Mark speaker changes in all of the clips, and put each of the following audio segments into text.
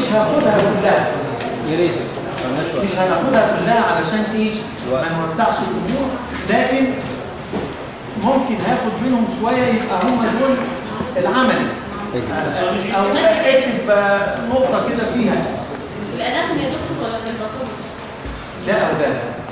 Speaker 1: هاخدها كلها
Speaker 2: يا ريت مالناش وقت
Speaker 1: مش هناخدها كلها علشان ايه ما نوسعش الامور لكن ممكن هاخد منهم شويه يبقى هم دول العمل او اكتب آه، نقطه كده فيها
Speaker 3: الاناتومي يا دكتور ولا في الباثولوجي؟
Speaker 1: ده او ده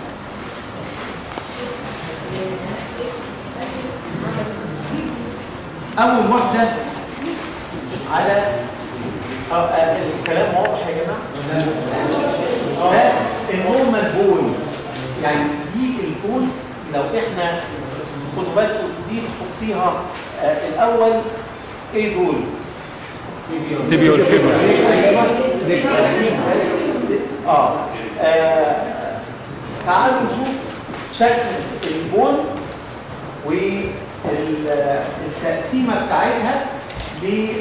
Speaker 1: اول واحده على آه، آه، الكلام واضح يا جماعه ده النورمال بول يعني دي البول لو احنا خدوا بالكم دي تحطيها آه، الاول ايه دول؟
Speaker 4: تبيول فيبر
Speaker 1: اه آه، تعالوا نشوف شكل البون والتقسيمه بتاعتها لاي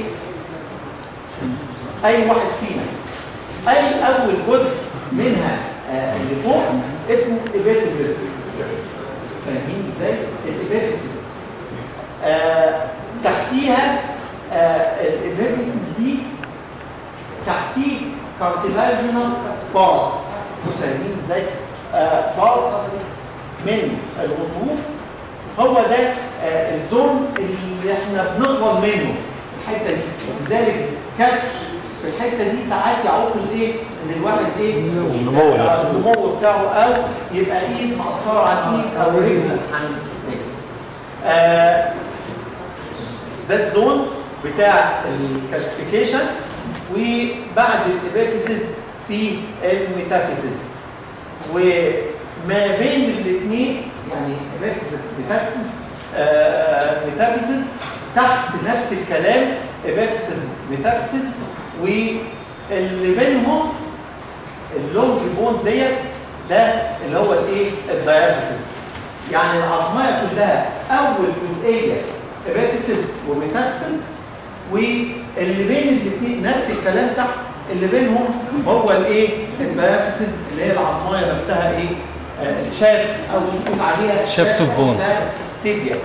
Speaker 1: واحد فينا اي اول جزء منها آه، اللي فوق اسمه ابيفيسيس فاهمين ازاي الابيفيسيس آه تحتيها آه الابيفيسيس دي تحتيه كارتلاجينوس بارت فاهمين ازاي آه بارت من الغضروف هو ده آه الزون اللي احنا بنغضل منه الحته دي لذلك كسر في الحته دي ساعات يعوق الايه ان الواحد ايه
Speaker 4: النمو
Speaker 1: آه،
Speaker 4: نفسه.
Speaker 1: النمو بتاعه او يبقى ايد مقصره على الايد او رجل عن رجل آه ده الزون بتاع الكالسيفيكيشن وبعد الابيفيسيس في الميتافيسيس وما بين الاثنين يعني ابيفيسيس ميتافيسيس آه ميتافيسيس تحت نفس الكلام ابيفيسيس ميتافيسيس واللي بينهم اللونج بون ديت ده اللي هو الايه الدايافيسيس يعني العظميه كلها اول جزئيه ابيفيسيس وميتافيسيس واللي بين الاثنين نفس الكلام تحت اللي بينهم هو الايه الدايافيسيس اللي هي العظميه نفسها ايه آه الشافت او بنقول عليها
Speaker 4: شافت اوف فون.
Speaker 1: تيبيا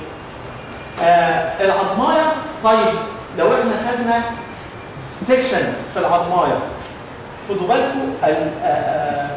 Speaker 1: آه العظمايه طيب لو احنا خدنا سيكشن في العظمايه خدوا بالكم ال- آه، آه،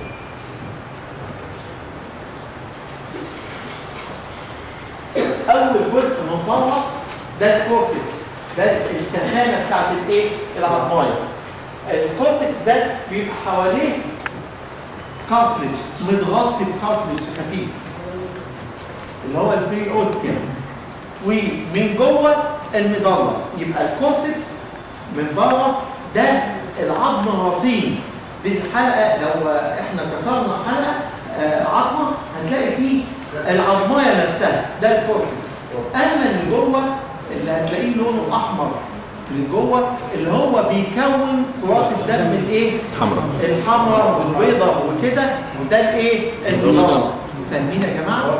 Speaker 1: اول جزء من بره ده الكورتكس ده التخانه بتاعت الايه العظمايه الكورتكس ده بيبقى حواليه كارتلج متغطي بكارتلج خفيف اللي هو البي اوستيوم ومن جوه المضله يبقى الكورتكس من بره ده العظم الرصين دي الحلقه لو احنا كسرنا حلقه آه، عظمه هتلاقي فيه العظمايه نفسها ده الكورتكس اما اللي جوه اللي هتلاقيه لونه احمر اللي جوه اللي هو بيكون كرات الدم الايه؟
Speaker 4: حمراء.
Speaker 1: الحمراء والبيضاء وكده ده الايه؟ المضله فاهمين يا جماعه؟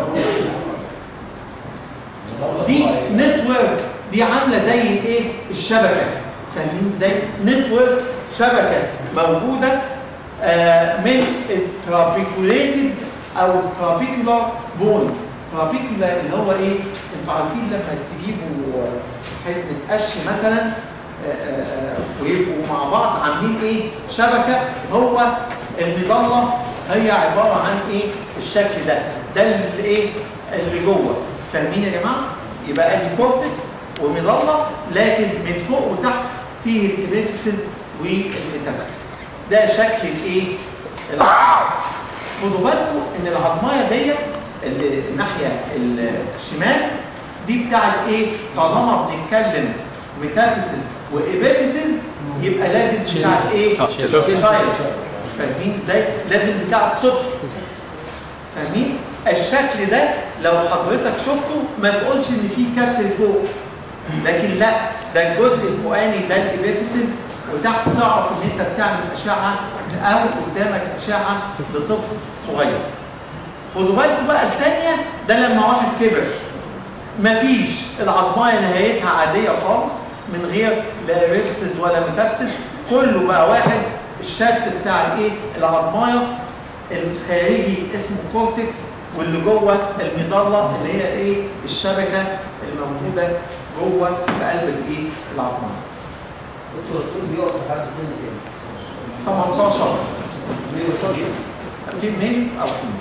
Speaker 1: دي نتورك دي عامله زي الايه الشبكه فاهمين ازاي نتورك شبكه موجوده آه من الترابيكوليتد او الترابيكولار بون ترابيكولا اللي هو ايه انتوا عارفين لما تجيبوا حزمه قش مثلا آه، آه، آه، ويبقوا مع بعض عاملين ايه شبكه هو المظله هي عباره عن ايه الشكل ده ده اللي ايه اللي جوه فاهمين يا جماعه يبقى ادي كورتكس ومظله لكن من فوق وتحت فيه الابيفيسز والميتافيسز ده شكل الايه العظم خدوا بالكم ان العظمايه ديت اللي الناحيه الشمال دي بتاعت ايه طالما بنتكلم ميتافيسز وابيفيسز يبقى لازم بتاعت ايه
Speaker 4: آه،
Speaker 1: شايلد فاهمين ازاي لازم بتاع الطفل فاهمين الشكل ده لو حضرتك شفته ما تقولش ان في كسر فوق لكن لا ده الجزء الفوقاني ده الابيفيسز وتحت تعرف ان انت بتعمل اشعه او قدامك اشعه لطفل صغير خدوا بالكم بقى الثانيه ده لما واحد كبر مفيش العظمايه نهايتها عاديه خالص من غير لا ريفسز ولا ميتافسس كله بقى واحد الشكل بتاع الايه العظمايه الخارجي اسمه كورتكس واللي جوه المظله اللي هي ايه الشبكه الموجوده جوه في قلب الايه العظمايه
Speaker 5: دكتور الطول بيقف لحد سن كام؟
Speaker 1: 18
Speaker 5: 18
Speaker 1: في اثنين او اثنين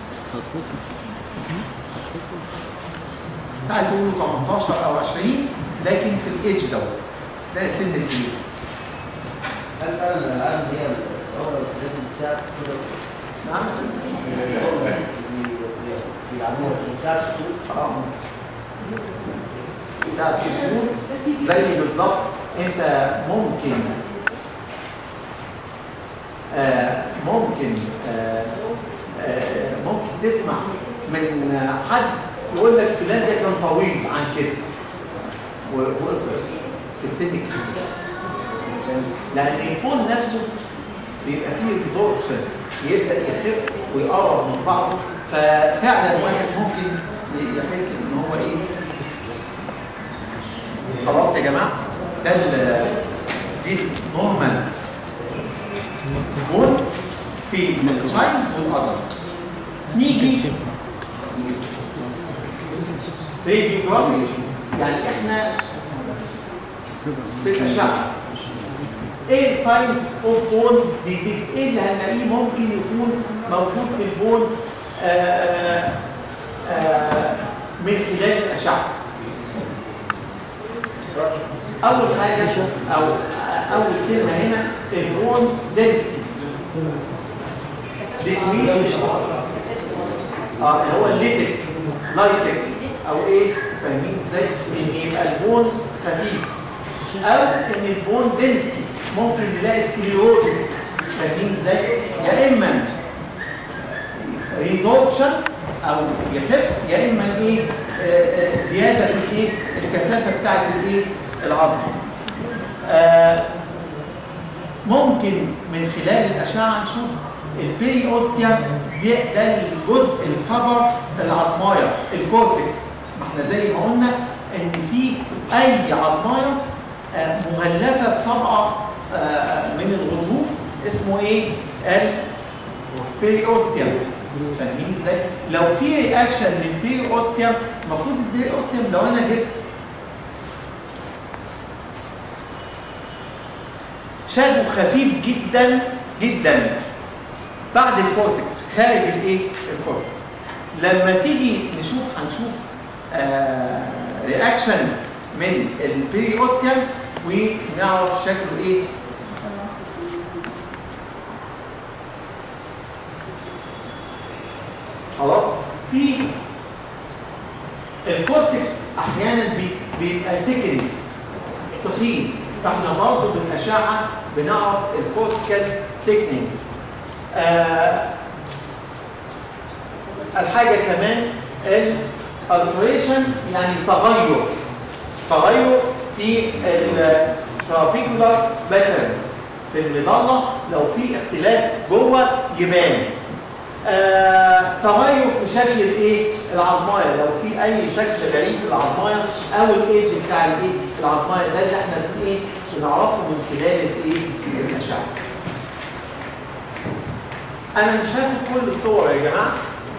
Speaker 1: ساعات يقولوا 18 او 20 لكن في الايدج دوت ده سن الكبير
Speaker 5: هل فعلا الالعاب اللي هي الرغبه اللي بتساعد في كده
Speaker 1: نعم
Speaker 5: الرغبة اللي بيلعبوها بتساعد في الطول؟
Speaker 1: اه بتاع التليفون زي بالظبط انت ممكن آه ممكن آه آه ممكن تسمع من آه، حد يقول لك فلان ده كان طويل عن كده و- وقصر في السن الكبير لان الكون نفسه بيبقى فيه ريزوربشن يبدا يخف ويقرب من بعضه ففعلا واحد ممكن ي- يحس ان هو ايه خلاص يا جماعه ده ال- دي نورمال بون في التايمز والادر نيجي راديوجرافي يعني احنا في الاشعه ايه الساينس اوف بون ديزيز ايه اللي هنلاقيه ممكن يكون موجود في البون آه آه من خلال الاشعه اول حاجه او اول كلمه هنا البون دنسيتي ديكريز اه اللي هو الليتك لايتك او ايه فاهمين ازاي ان يبقى البون خفيف او ان البون دنسيتي ممكن نلاقي سكليروزس فاهمين ازاي يا اما ريزوربشن او يخف يا اما ايه آه، آه، زياده في الايه الكثافه بتاعت الايه العظم آه، ممكن من خلال الاشعه نشوف البي اوستيا دي ده الجزء الكفر العظمايه الكورتكس ما احنا زي ما قلنا ان في اي عظمايه آه، مغلفه بطبقه آه، من الغضروف اسمه ايه؟ البي اوستيوم فاهمين ازاي؟ لو في رياكشن للبي اوستيوم المفروض البي اوستيوم لو انا جبت شادو خفيف جدا جدا بعد الكورتكس خارج الايه؟ الكورتكس لما تيجي نشوف هنشوف آه رياكشن من البي اوستيوم ونعرف شكله ايه خلاص في الكورتكس احيانا بي- بيبقى سكن تخين فاحنا برضه بالاشعه بنعرف الكورتيكال سيكنينج آه الحاجه كمان الالتريشن يعني تغير تغير في الترابيكولار باترن في المظله لو في اختلاف جوه يبان آه، تغير في شكل الايه العظمايه لو في اي شكل غريب في العظمايه او الايدج بتاع الايه العظمايه ده اللي احنا بن- ايه بنعرفه من خلال الايه الاشعه انا مش هاخد كل الصور يا جماعه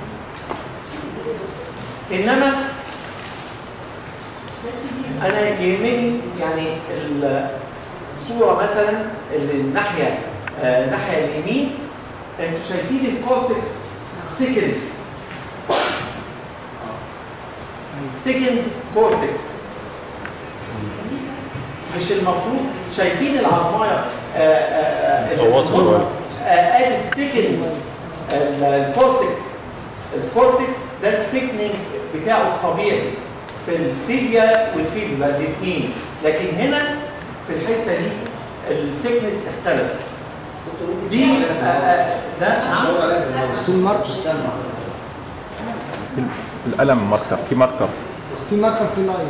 Speaker 1: انما انا يهمني يعني ال- الصوره مثلا اللي الناحيه آه، الناحيه اليمين انتوا شايفين الكورتكس سكند سكند كورتكس مش المفروض شايفين العظمايه آه، آه، آه، اللي في
Speaker 4: غواصة
Speaker 1: النص؟
Speaker 4: شوية.
Speaker 1: آه، ادي السكند ال- الكورتكس الكورتكس ده السكننج بتاعه الطبيعي في التيبيا والفيبولا الاثنين لكن هنا في الحته دي السكنس اختلف
Speaker 5: دكتور ممكن
Speaker 1: دي
Speaker 5: تسمع
Speaker 1: آه، آه، ده نعم
Speaker 2: في ماركر
Speaker 5: استنى
Speaker 4: القلم ماركر في ماركر
Speaker 2: في ماركر في لايت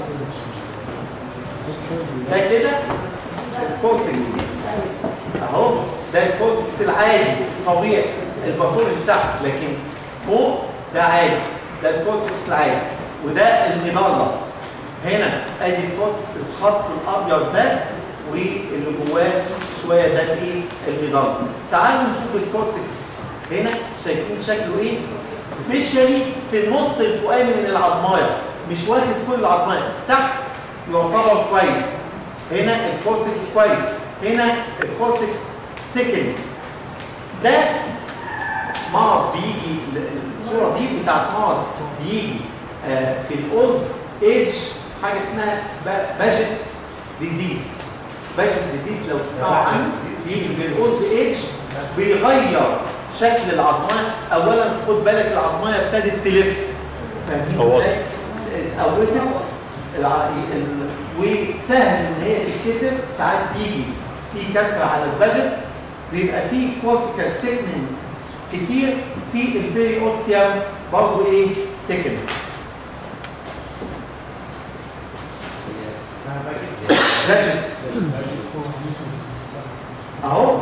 Speaker 1: ده كده الكورتكس اهو ده الكورتكس العادي طبيعي الباثولوجي تحت لكن فوق ده عادي ده الكورتكس العادي وده المظله هنا ادي الكورتكس الخط الابيض ده واللي جواه شويه ده الايه المظله تعالوا نشوف الكورتكس هنا شايفين شكله ايه سبيشالي في النص الفوقاني من العظمايه مش واخد كل العظمايه تحت يعتبر كويس هنا الكورتكس كويس هنا الكورتكس سكن ده مرض بيجي الصوره دي بتاعت مرض بيجي آه، في الاولد ايج حاجه اسمها باجت ديزيز باجت ديزيز لو تسمعوا عنه بيجي في الاولد ايج بيغير شكل العظمايه اولا خد بالك العظمايه ابتدت تلف فاهمين
Speaker 4: هو
Speaker 1: ازاي؟ اتقوست الع- ال- وسهل ان هي تتكسر ساعات بيجي في كسر على الباجت بيبقى فيه كورتيكال سيكنينج كتير في البيري اوستيوم برضه ايه سكن
Speaker 5: اسمها باكت
Speaker 1: باجت اهو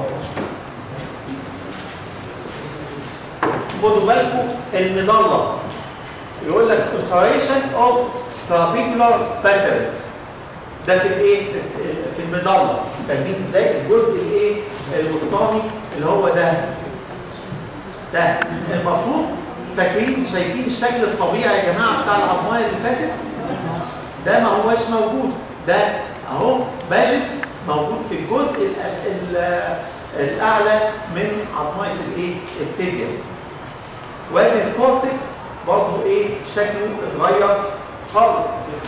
Speaker 1: خدوا بالكم المضله يقول لك preparation of trabecular pattern ده في الايه في المضله فاهمين ازاي الجزء الايه الوسطاني اللي هو ده ده المفروض فاكرين شايفين الشكل الطبيعي يا جماعه بتاع العظمايه اللي فاتت ده ما هوش موجود ده اهو باجت موجود في الجزء الأ- ال- الاعلى من عظمايه الايه التibia وادي الكورتكس برضه ايه شكله اتغير خالص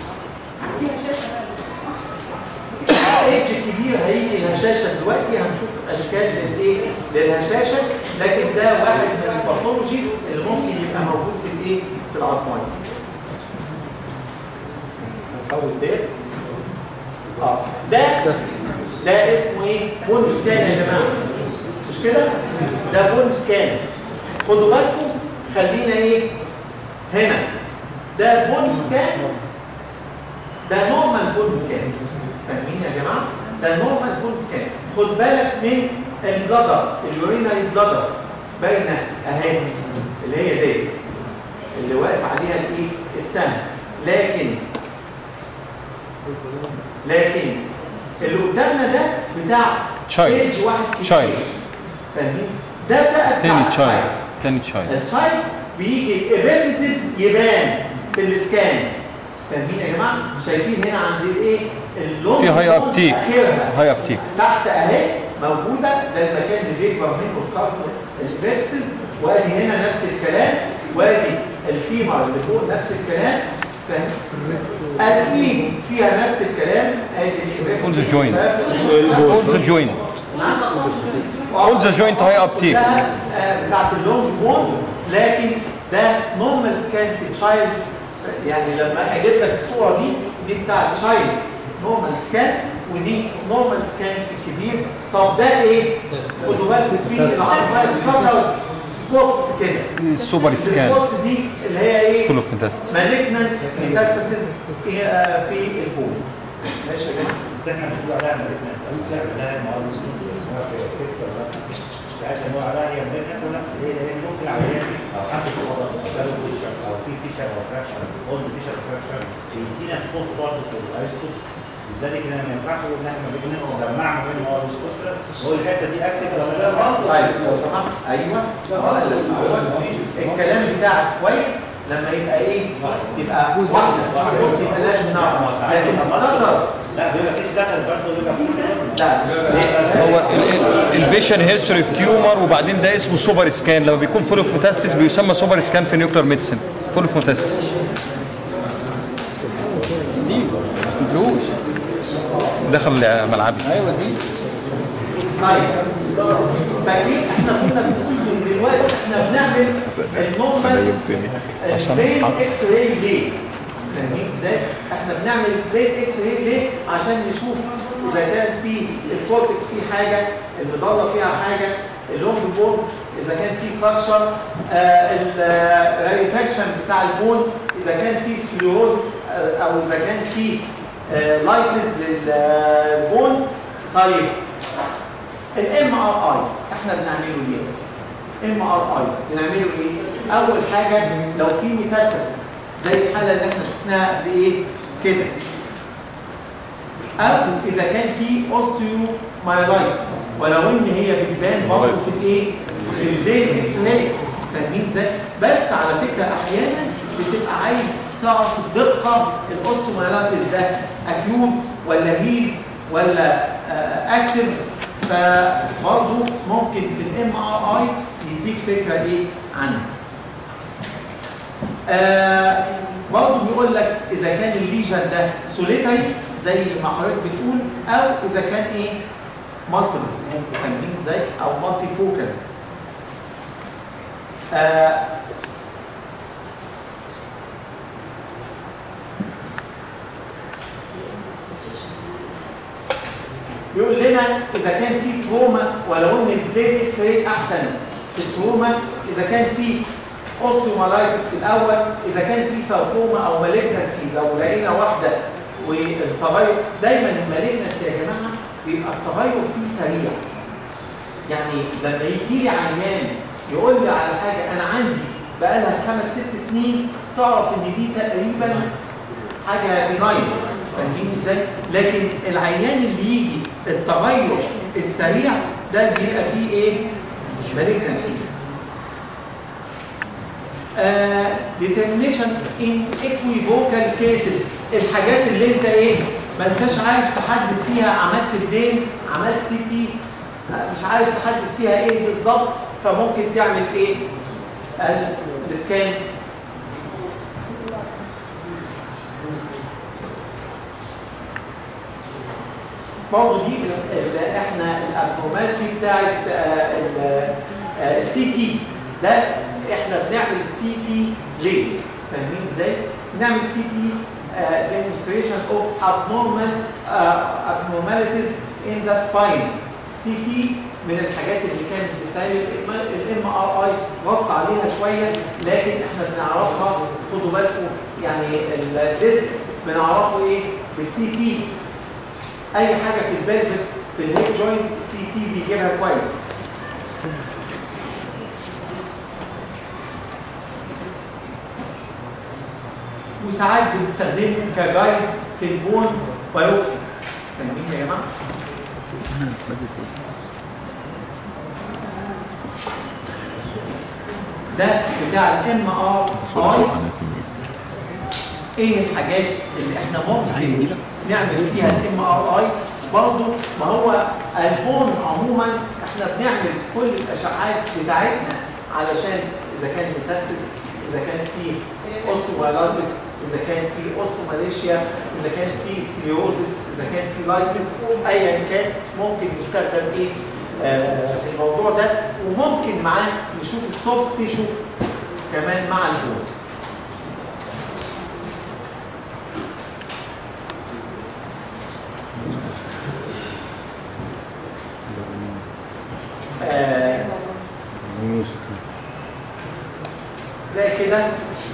Speaker 1: الايدج الكبير هيجي الهشاشه دلوقتي هنشوف اشكال للايه للهشاشه لكن ده واحد من الباثولوجي اللي ممكن يبقى موجود في الايه في العظمايه نفوت ده اه ده ده اسمه ايه بون سكان يا جماعه مش كده ده بون سكان خدوا بالكم خلينا ايه هنا ده بون سكان ده نورمال بون سكان فاهمين يا جماعه ده نورمال بون سكان خد بالك من البلادر اليورينري بلادر باينه اهي اللي هي دي اللي واقف عليها الايه السهم لكن لكن اللي قدامنا ده بتاع
Speaker 4: Child.
Speaker 1: ايج واحد كتير.
Speaker 4: Child.
Speaker 1: فاهمين ده بقى بتاع
Speaker 4: تاني
Speaker 1: الchild.
Speaker 4: تشايلد تاني تشايلد
Speaker 1: التايب بيجي الابيفيسيس يبان في الاسكان فاهمين يا جماعه شايفين هنا عند الايه اللون
Speaker 4: في هاي ابتيك
Speaker 1: اخرها
Speaker 4: هاي ابتيك
Speaker 1: تحت اهي موجوده ده المكان اللي بيكبر منه الكارت الابيفيسيس وادي هنا نفس الكلام وادي الفيمر اللي فوق نفس الكلام فاهم الايد فيها نفس الكلام ادي
Speaker 4: All the joint.
Speaker 1: الابيفيسيس
Speaker 4: all the joint all the joint high uptake
Speaker 1: ده آه، بتاعت اللونج بون لكن ده نورمال سكان في تشايلد يعني لما اجيب لك الصوره دي دي بتاعت تشايلد نورمال سكان ودي نورمال سكان في الكبير طب ده ايه؟ خدوا بس في العربيه سكاتر سبوتس كده
Speaker 4: السوبر سكان
Speaker 1: السبوتس دي اللي هي ايه؟
Speaker 4: فول اوف ميتاستس
Speaker 1: مالجنانت ميتاستاسيس في البون ماشي يا جماعه؟
Speaker 6: بس احنا مش بنقول عليها مالجنت او ساعتها المرض ساعتها نقول عليها هي مالجنت ولا هي هي ممكن عمليه او حد في الفضاء او جاله فيشر او في فيشر او فراكشر اولد فيشر او فراكشر بيدينا سبوت برضه في الايستوت لذلك انا ما ينفعش اقول ان احنا مالجنت ونجمعها ما بين المرض والسكوسترس نقول الحته دي اكتف ولا لا
Speaker 1: طيب لو سمحت ايوه اه الاول الكلام بتاعك كويس لما يبقى ايه تبقى واحده يبقى لازم نعرف لكن استقر
Speaker 6: لا بيبقى في ستاتر برضه بيبقى في
Speaker 1: لا
Speaker 4: هو البيشن هيستوري في تيومر وبعدين ده اسمه سوبر سكان لما بيكون فول اوف ميتاستس بيسمى سوبر سكان في نيوكلير ميديسن فول اوف ميتاستس
Speaker 2: دي فلوس
Speaker 4: دخل ملعبي
Speaker 2: ايوه دي
Speaker 1: طيب فاكرين احنا كنا بنقول من دلوقتي احنا بنعمل النورمال
Speaker 4: عشان
Speaker 1: البلين
Speaker 4: أصحاب.
Speaker 1: اكس راي ليه؟ فاهمين ازاي؟ احنا بنعمل البلين اكس راي ليه؟ عشان نشوف اذا كان في الكورتكس فيه حاجه، المضله فيها حاجه، اللونج بونز اذا كان في فراكشر الريفاكشن بتاع البون اذا كان في سكليروز او اذا كان في لايسنس للبون طيب الام ار اي احنا بنعمله ليه؟ ام ار اي بنعمله ايه؟ اول حاجه لو في ميتاسيس زي الحاله اللي احنا شفناها قبل ايه؟ كده او اذا كان في اوستيو مايلايتس ولو ان هي بتبان برضه في الايه؟ في البلين اكس راي فاهمين ازاي؟ بس على فكره احيانا بتبقى عايز تعرف الدقه الاوستيو مايلايتس ده اكيوت ولا هيل ولا اكتف فبرضه ممكن في الام ار اي يديك فكره ايه عنه آه برضه بيقول لك اذا كان الليجن ده سوليتري زي ما حضرتك بتقول او اذا كان ايه مالتيبل فاهمين ازاي او مالتي فوكال آه يقول لنا اذا كان في تروما ولو ان البليت اكس راي احسن في التروما اذا كان في اوستيومالايتس في الاول اذا كان في ساركوما او مالجنسي لو لقينا واحده والتغير دايما المالجنسي يا جماعه بيبقى التغير فيه سريع يعني لما يجي لي عيان يقول لي على حاجه انا عندي بقى لها خمس ست سنين تعرف ان دي تقريبا حاجه بناين فاهمين ازاي؟ لكن العيان اللي يجي التغير السريع ده بيبقى فيه ايه؟ مالجنسي determination in equivocal cases الحاجات اللي انت ايه ما انتش عارف تحدد فيها عملت البين عملت سي تي مش عارف تحدد فيها ايه بالظبط فممكن تعمل ايه ال- السكان برضه دي ال- ال- احنا الابرومالتي بتاعت السي تي ده احنا بنعمل السي تي ليه؟ فاهمين ازاي؟ بنعمل سي تي demonstration of abnormal uh, abnormalities in the spine سي تي من الحاجات اللي كانت بتتعمل الام ار اي غطى عليها شويه لكن احنا بنعرفها خدوا بالكم يعني الديسك بنعرفه ايه بالسي تي اي حاجه في البلبس في الهيب جوينت السي تي بيجيبها كويس وساعات بنستخدمه كجايد في البون بايوبسي فاهمين يا جماعه؟ ده بتاع الام ار اي ايه الحاجات اللي احنا ممكن نعمل فيها الام ار اي برضه ما هو البون عموما احنا بنعمل كل الاشعاعات بتاعتنا علشان اذا كان ميتاسيس اذا كان في اوستومالايتس اذا كان في اوستوماليشيا اذا كان في سكليروزس اذا كان في لايسيس ايا كان ممكن يستخدم ايه آه في الموضوع ده وممكن معاه نشوف السوفت تيشو كمان مع البون آه ده كده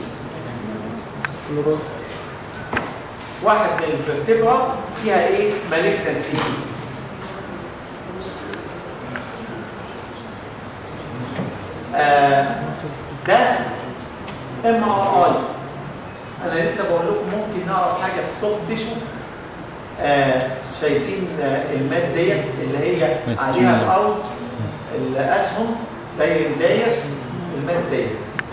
Speaker 1: واحد من الفرتبرا فيها ايه مالجنسي آه ده ام ار اي انا لسه بقول لكم ممكن نعرف حاجه في السوفت تيشو آه شايفين آه الماس ديت اللي هي عليها الارز الاسهم داير داير الماس ديت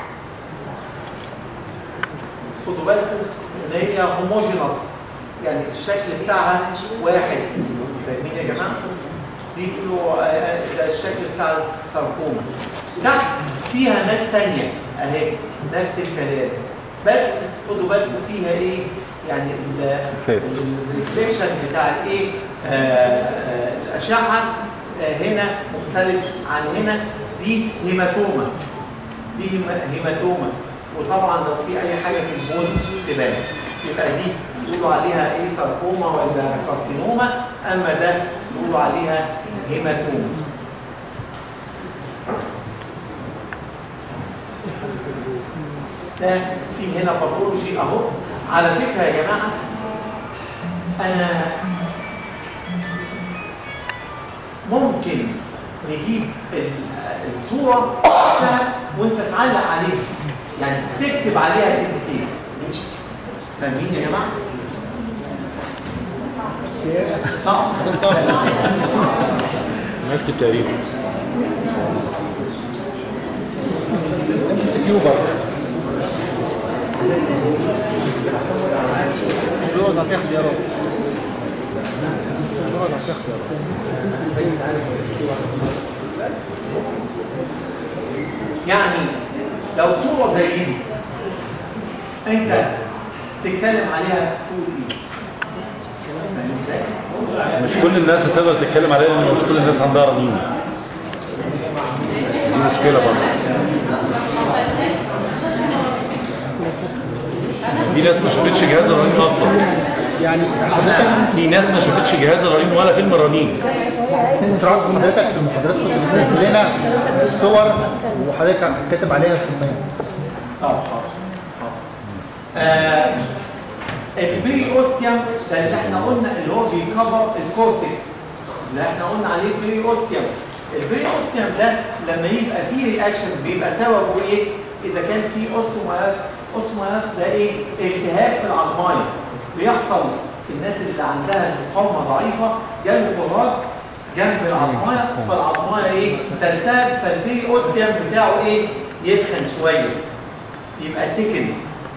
Speaker 1: خدوا بالكم ان هي هوموجينوس يعني الشكل بتاعها واحد فاهمين يا جماعه؟ دي بيقولوا آه، ده الشكل بتاع الساركوما تحت فيها ماس تانية اهي نفس الكلام بس خدوا بالكم فيها ايه؟ يعني الريفليكشن بتاع الايه؟ آه، آه، الاشعه آه، هنا مختلف عن هنا دي هيماتوما دي هيما- هيماتوما وطبعا لو في اي حاجه في البون تبان يبقى دي يقولوا عليها ايه ساركوما ولا كارسينوما اما ده يقولوا عليها هيماتوما ده في هنا باثولوجي اهو على فكره يا جماعه انا ممكن نجيب ال- الصوره بتاعتها وانت تعلق عليها يعني تكتب عليها كلمتين فاهمين يا جماعه؟ صعب
Speaker 2: نكتب تقريبا صورة تعطيها اختيارات
Speaker 1: يعني لو صورة زي دي انت تتكلم عليها تقول ايه؟ فاهم ازاي؟
Speaker 7: مش كل الناس هتقدر تتكلم عليها لان مش كل الناس عندها رنين دي مشكله برضه في ناس ما شافتش جهاز الرنين اصلا
Speaker 8: يعني حضرتك
Speaker 7: في ناس ما شافتش جهاز الرنين ولا فيلم الرنين
Speaker 8: سمعت من حضرتك في المحاضرات كنت بتنزل لنا الصور وحضرتك كاتب عليها في المية
Speaker 1: اه حاضر حاضر. آه البري اوستيوم ده اللي احنا قلنا اللي هو بيكفر الكورتكس اللي احنا قلنا عليه بري اوستيوم البري اوستيوم ده لما يبقى فيه رياكشن بيبقى سببه ايه؟ اذا كان فيه اوستومايلاس اوستومايلاس ده ايه؟ التهاب في العظمايه بيحصل في الناس اللي عندها المقاومه ضعيفه جاله فراغ جنب العظمايه فالعظمايه ايه؟ تلتهب فالبري اوستيوم بتاعه ايه؟ يتخن شويه يبقى سكن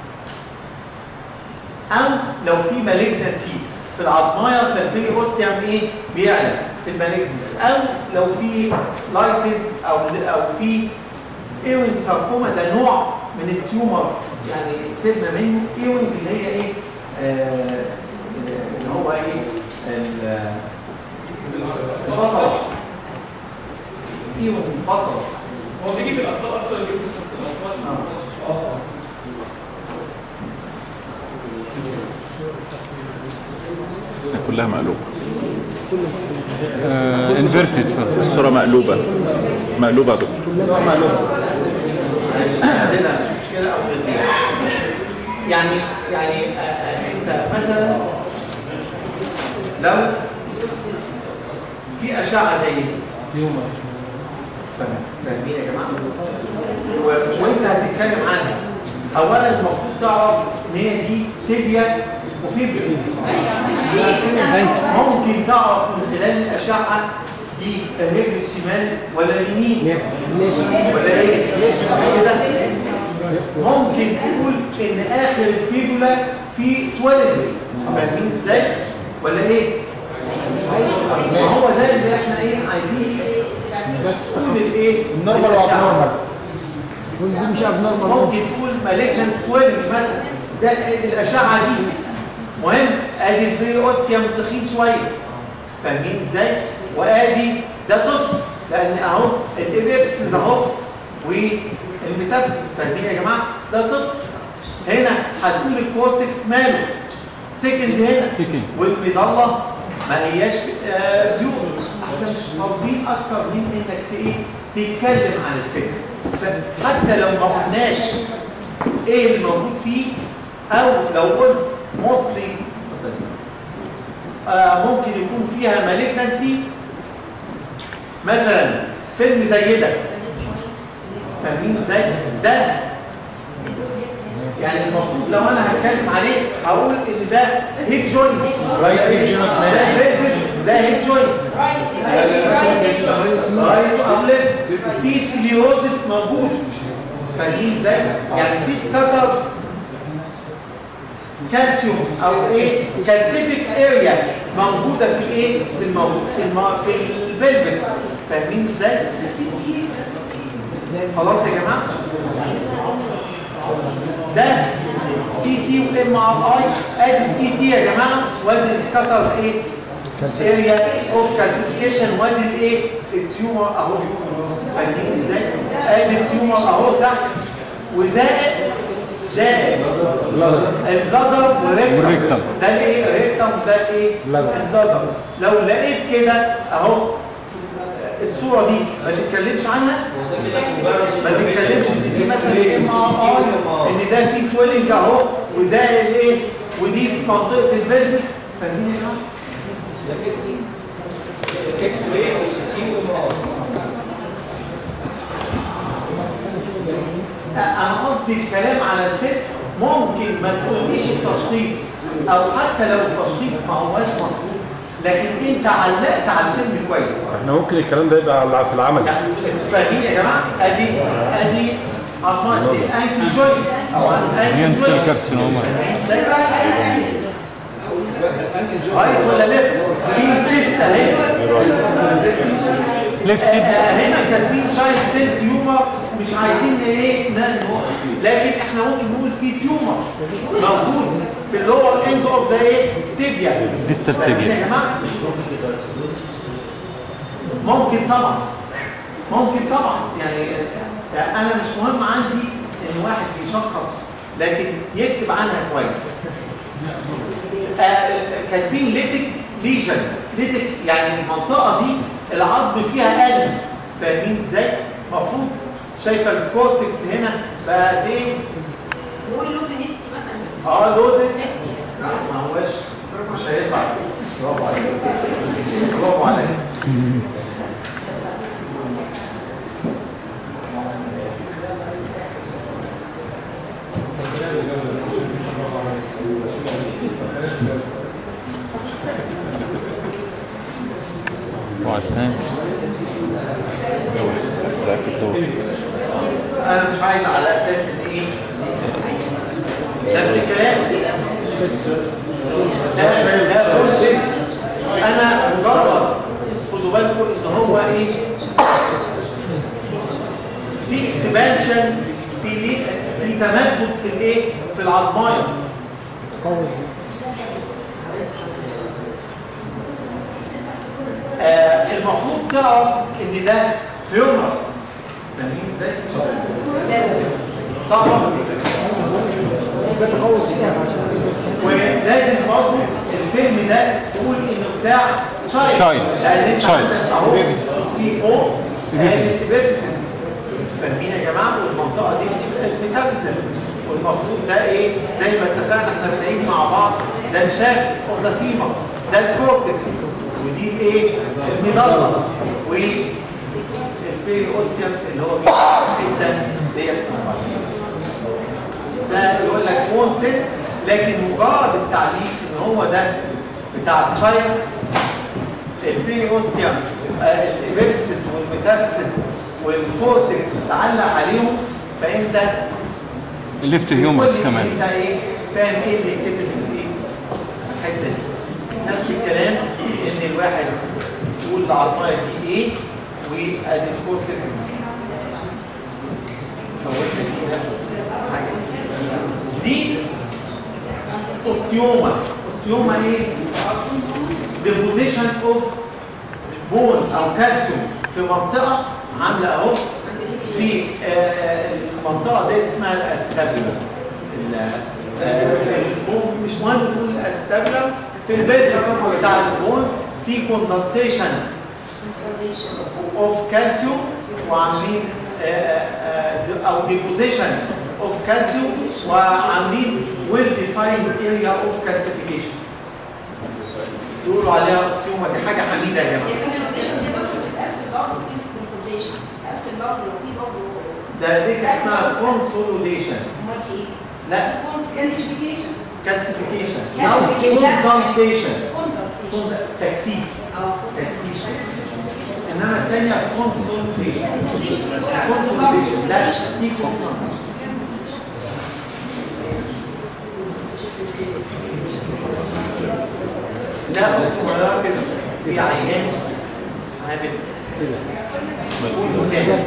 Speaker 1: او لو في مالجنسي في العظمايه فالبيري اوستيوم ايه بيعلى في المالجنسي او لو في لايسيس او او في ايوينج ساركوما ده نوع من التيومر يعني سيبنا منه ايوينج اللي هي ايه آه اللي هو ايه ال- البصل ايوينج البصل
Speaker 9: هو بيجي في الاطفال اكتر يجي في الاطفال
Speaker 7: كلها مقلوبه
Speaker 4: انفيرتد
Speaker 7: الصوره مقلوبه مقلوبه يا دكتور
Speaker 1: عندنا مشكله او غير يعني يعني آه، آه، انت مثلا لو في اشعه زي دي فاهم- فاهمين يا جماعه و- وانت هتتكلم عنها اولا المفروض تعرف ان هي دي تibia وفيبرا ممكن تعرف من خلال الاشعه دي الرجل الشمال ولا اليمين ولا ايه كده ممكن تقول ان اخر الفيبولا في سويلنج فاهمين ازاي ولا ايه ما هو ده اللي احنا ايه عايزين تقول الايه
Speaker 8: النورمال
Speaker 1: الأشعة.
Speaker 8: وابنورمال دي مش ابنورمال
Speaker 1: ممكن تقول مالجنت سويلنج مثلا ده الاشعه دي مهم ادي البي اوستيوم تخين شويه فاهمين ازاي وادي ده طفل لان اهو الابيبسز اهو والميتافيز فاهمين يا جماعه ده طفل هنا هتقول الكورتكس ماله سكند هنا والمظله ما هياش آه، بيور احنا مش طالبين اكتر من انك ت- ايه تتكلم عن الفكره حتى لو ما قلناش ايه اللي موجود فيه او لو قلت موستلي آه ممكن يكون فيها مالجنسي مثلا فيلم زي ده فاهمين ازاي؟ ده يعني المفروض لو انا هتكلم عليه هقول ان ده هيب جوينت
Speaker 8: Right hip joint
Speaker 1: ده سيرفس وده هيب جوينت رايت او ليفت في سكليروزس موجود فاهمين ازاي؟ يعني في سكاتر كالسيوم او ايه كالسيفيك اريا موجوده في ايه في الموجود في الم... في البلبس فاهمين ازاي خلاص يا جماعه ده سي تي وام ار اي ادي السي تي يا جماعه وادي السكاتر ايه اريا اوف كالسيفيكيشن وادي الايه التيومر اهو فاهمين ازاي ادي التيومر اهو تحت وزائد زائد البلدر والريكتم
Speaker 4: والريكتم.
Speaker 1: ده الايه الريكتم ده الايه
Speaker 8: بلدر.
Speaker 1: البلدر لو لقيت كده اهو الصوره دي ما تتكلمش عنها ما تتكلمش ان دي مثلا ام ار اي ان ده في سويلنج اهو وزائد ايه ودي في منطقه البلفس فاهمين يا جماعه
Speaker 9: اكس راي وسكين ومرار
Speaker 1: انا قصدي الكلام على الفكر ممكن ما تقوليش التشخيص او حتى لو التشخيص ما هواش مظبوط لكن انت علقت على الفيلم كويس
Speaker 7: احنا ممكن الكلام ده يبقى على- في العمل
Speaker 1: يعني انتوا فاهمين يا جماعه ادي ادي عظمه دي الانكل جوينت او الانكل
Speaker 4: هي
Speaker 1: جوينت
Speaker 4: كارسينوما
Speaker 1: رايت ولا ليفت في سيست اهي
Speaker 4: ليفت
Speaker 1: آه، آه، هنا كاتبين شايلد سيل تيومر مش عايزين ايه ننمو لكن احنا ممكن نقول في تيومر موجود في اللور اند اوف ذا ايه تيبيا
Speaker 4: Distal
Speaker 1: فاهمين
Speaker 4: tibia.
Speaker 1: يا جماعه ممكن طبعا ممكن طبعا يعني يعني انا مش مهم عندي ان واحد يشخص لكن يكتب عنها كويس آه، كاتبين ليتك ليجن ليتك يعني المنطقه دي العظم فيها قل فاهمين ازاي؟ المفروض شايفه الكورتكس هنا بقى ايه؟
Speaker 3: نقول له بنستي مثلا
Speaker 1: اه لودد
Speaker 3: نستي صح؟
Speaker 1: ما هوش مش هيطلع برافو عليك برافو عليك
Speaker 4: واحد تاني
Speaker 1: انا مش عايز على اساس ان ايه نفس الكلام ده ده كونسيبت انا مجرد خدوا بالكم ان هو ايه في اكسبانشن في ليه في تمدد في الايه في العظمايه آه المفروض تعرف ان ده هيومرس فاهمين ازاي؟ صعبة ولازم برضه الفيلم ده تقول انه بتاع شايلد
Speaker 4: Child.
Speaker 1: لان انت
Speaker 4: Child.
Speaker 1: عندك اهو في فوق ابيفيسيس فاهمين يا جماعه والمنطقه دي الميتافيسيس والمفروض ده ايه زي ما اتفقنا احنا بنعيد مع بعض ده الشاف اوف ذا فيمر ده الكورتكس ودي ايه المضله و البيري اوستيوم اللي هو الحته ديت مع بعض. ده يقول لك بون سيست لكن مجرد التعليق ان هو ده بتاع التشايلد البيري اوستيوم الابيفيسيس والميتافيسيس والكورتكس تعلق عليهم فانت
Speaker 4: الليفت هيومرس
Speaker 1: كل
Speaker 4: كمان
Speaker 1: انت ايه فاهم ايه اللي يتكتب في الايه الحته دي نفس الكلام ان الواحد يقول العظميه دي ايه وادي الكورتكس فوتنا دي نفس حاجه دي اوستيوما اوستيوما ايه deposition اوف بون او كالسيوم في منطقه عامله اهو في آه، المنطقه دي اسمها الاستابلم البون مش مهم نقول الاستابلم في البيزنس بتاع البون في كوندنسيشن اوف كالسيوم وعاملين آه، آه، او ديبوزيشن اوف كالسيوم وعاملين ويل ديفايند اريا اوف كالسيفيكيشن يقولوا عليها اوستيوما دي حاجه حميده يا جماعه
Speaker 3: الكونسلتيشن دي برضه بتتقال في الضغط كونسلتيشن بتتقال في الضغط لو في برضه
Speaker 1: ده دي كان اسمها كونسوليديشن
Speaker 3: امال دي ايه؟
Speaker 1: لا
Speaker 3: كونسلتيشن
Speaker 1: كالسيفيكيشن
Speaker 3: Calcification.
Speaker 1: او كوندنسيشن
Speaker 3: كونسلتيشن
Speaker 1: تكثيف
Speaker 3: اه
Speaker 1: تكثيف انما الثانيه كونسوليديشن
Speaker 3: كونسلتيشن
Speaker 1: كونسوليديشن لا دي كونسوليديشن ده اسمه مراكز في عيان عامل قولوا تاني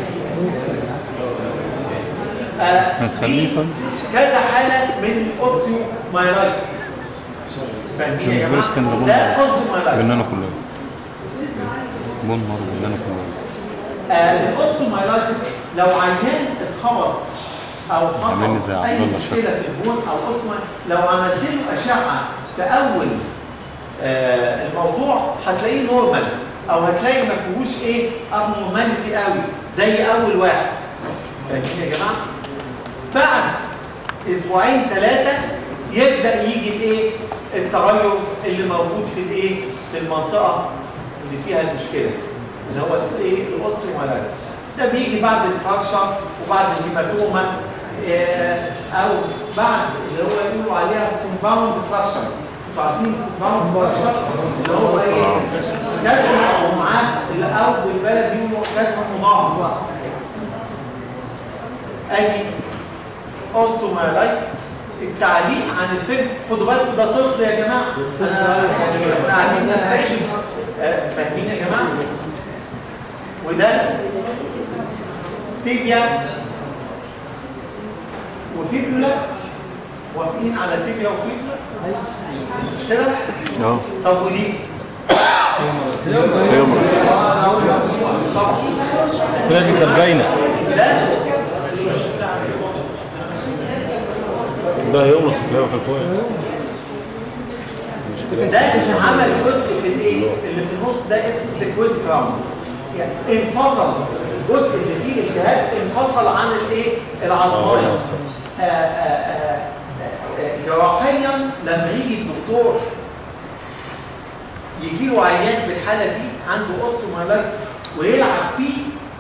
Speaker 1: آه،
Speaker 4: هتخليه
Speaker 1: دي
Speaker 4: طيب؟
Speaker 1: كذا حاله من الاوستيومايلايتس فاهمين يا
Speaker 4: بالنسبة لي كان ده
Speaker 1: جماعه
Speaker 4: بون
Speaker 1: ده
Speaker 4: مارو.
Speaker 1: اوستيومايلايتس
Speaker 4: بنانا كلها بون مارو بنانا كلها
Speaker 1: آه، الاوستيومايلايتس لو عيان اتخبط او
Speaker 4: عاملني
Speaker 1: حصل
Speaker 4: زي
Speaker 1: اي
Speaker 4: عبد الله
Speaker 1: مشكله في البون او اوستيوما لو عملت له اشعه في اول آه، الموضوع هتلاقيه نورمال او هتلاقي ما فيهوش ايه ابنورماليتي قوي زي اول واحد فاهمين يا جماعه بعد اسبوعين ثلاثه يبدا يجي الايه التغير اللي موجود في الايه في المنطقه اللي فيها المشكله اللي هو الايه الاوستيومالايتس ده بيجي بعد الفرشه وبعد الهيماتوما آه، او بعد اللي هو يقولوا عليها كومباوند فراكشر انتوا عارفين كومباوند فراكشر اللي هو ايه كسر ومعاه او بالبلد يقولوا كسر مضاعف ادي اوستومالايتس التعليق عن الفيلم خدوا بالكم ده طفل يا جماعه انا يعني احنا قاعدين نستكشف آه، فاهمين يا جماعه وده تيبيا وفيبولا موافقين على تيبيا وفيبولا مش كده؟
Speaker 7: اه
Speaker 1: طب ودي؟
Speaker 7: هيومرس
Speaker 1: طبعا
Speaker 4: كده دي كانت باينه
Speaker 1: ده
Speaker 7: ده هيومرس في الهواء في الفوق
Speaker 1: ده عمل جزء في الايه اللي في النص ده اسمه سيكويسترام يعني انفصل الجزء اللي فيه التهاب انفصل عن الايه العظمايه آه، آه، آه، آه، جراحيا لما يجي الدكتور يجي له عيان بالحاله دي عنده اوستومالايتس ويلعب فيه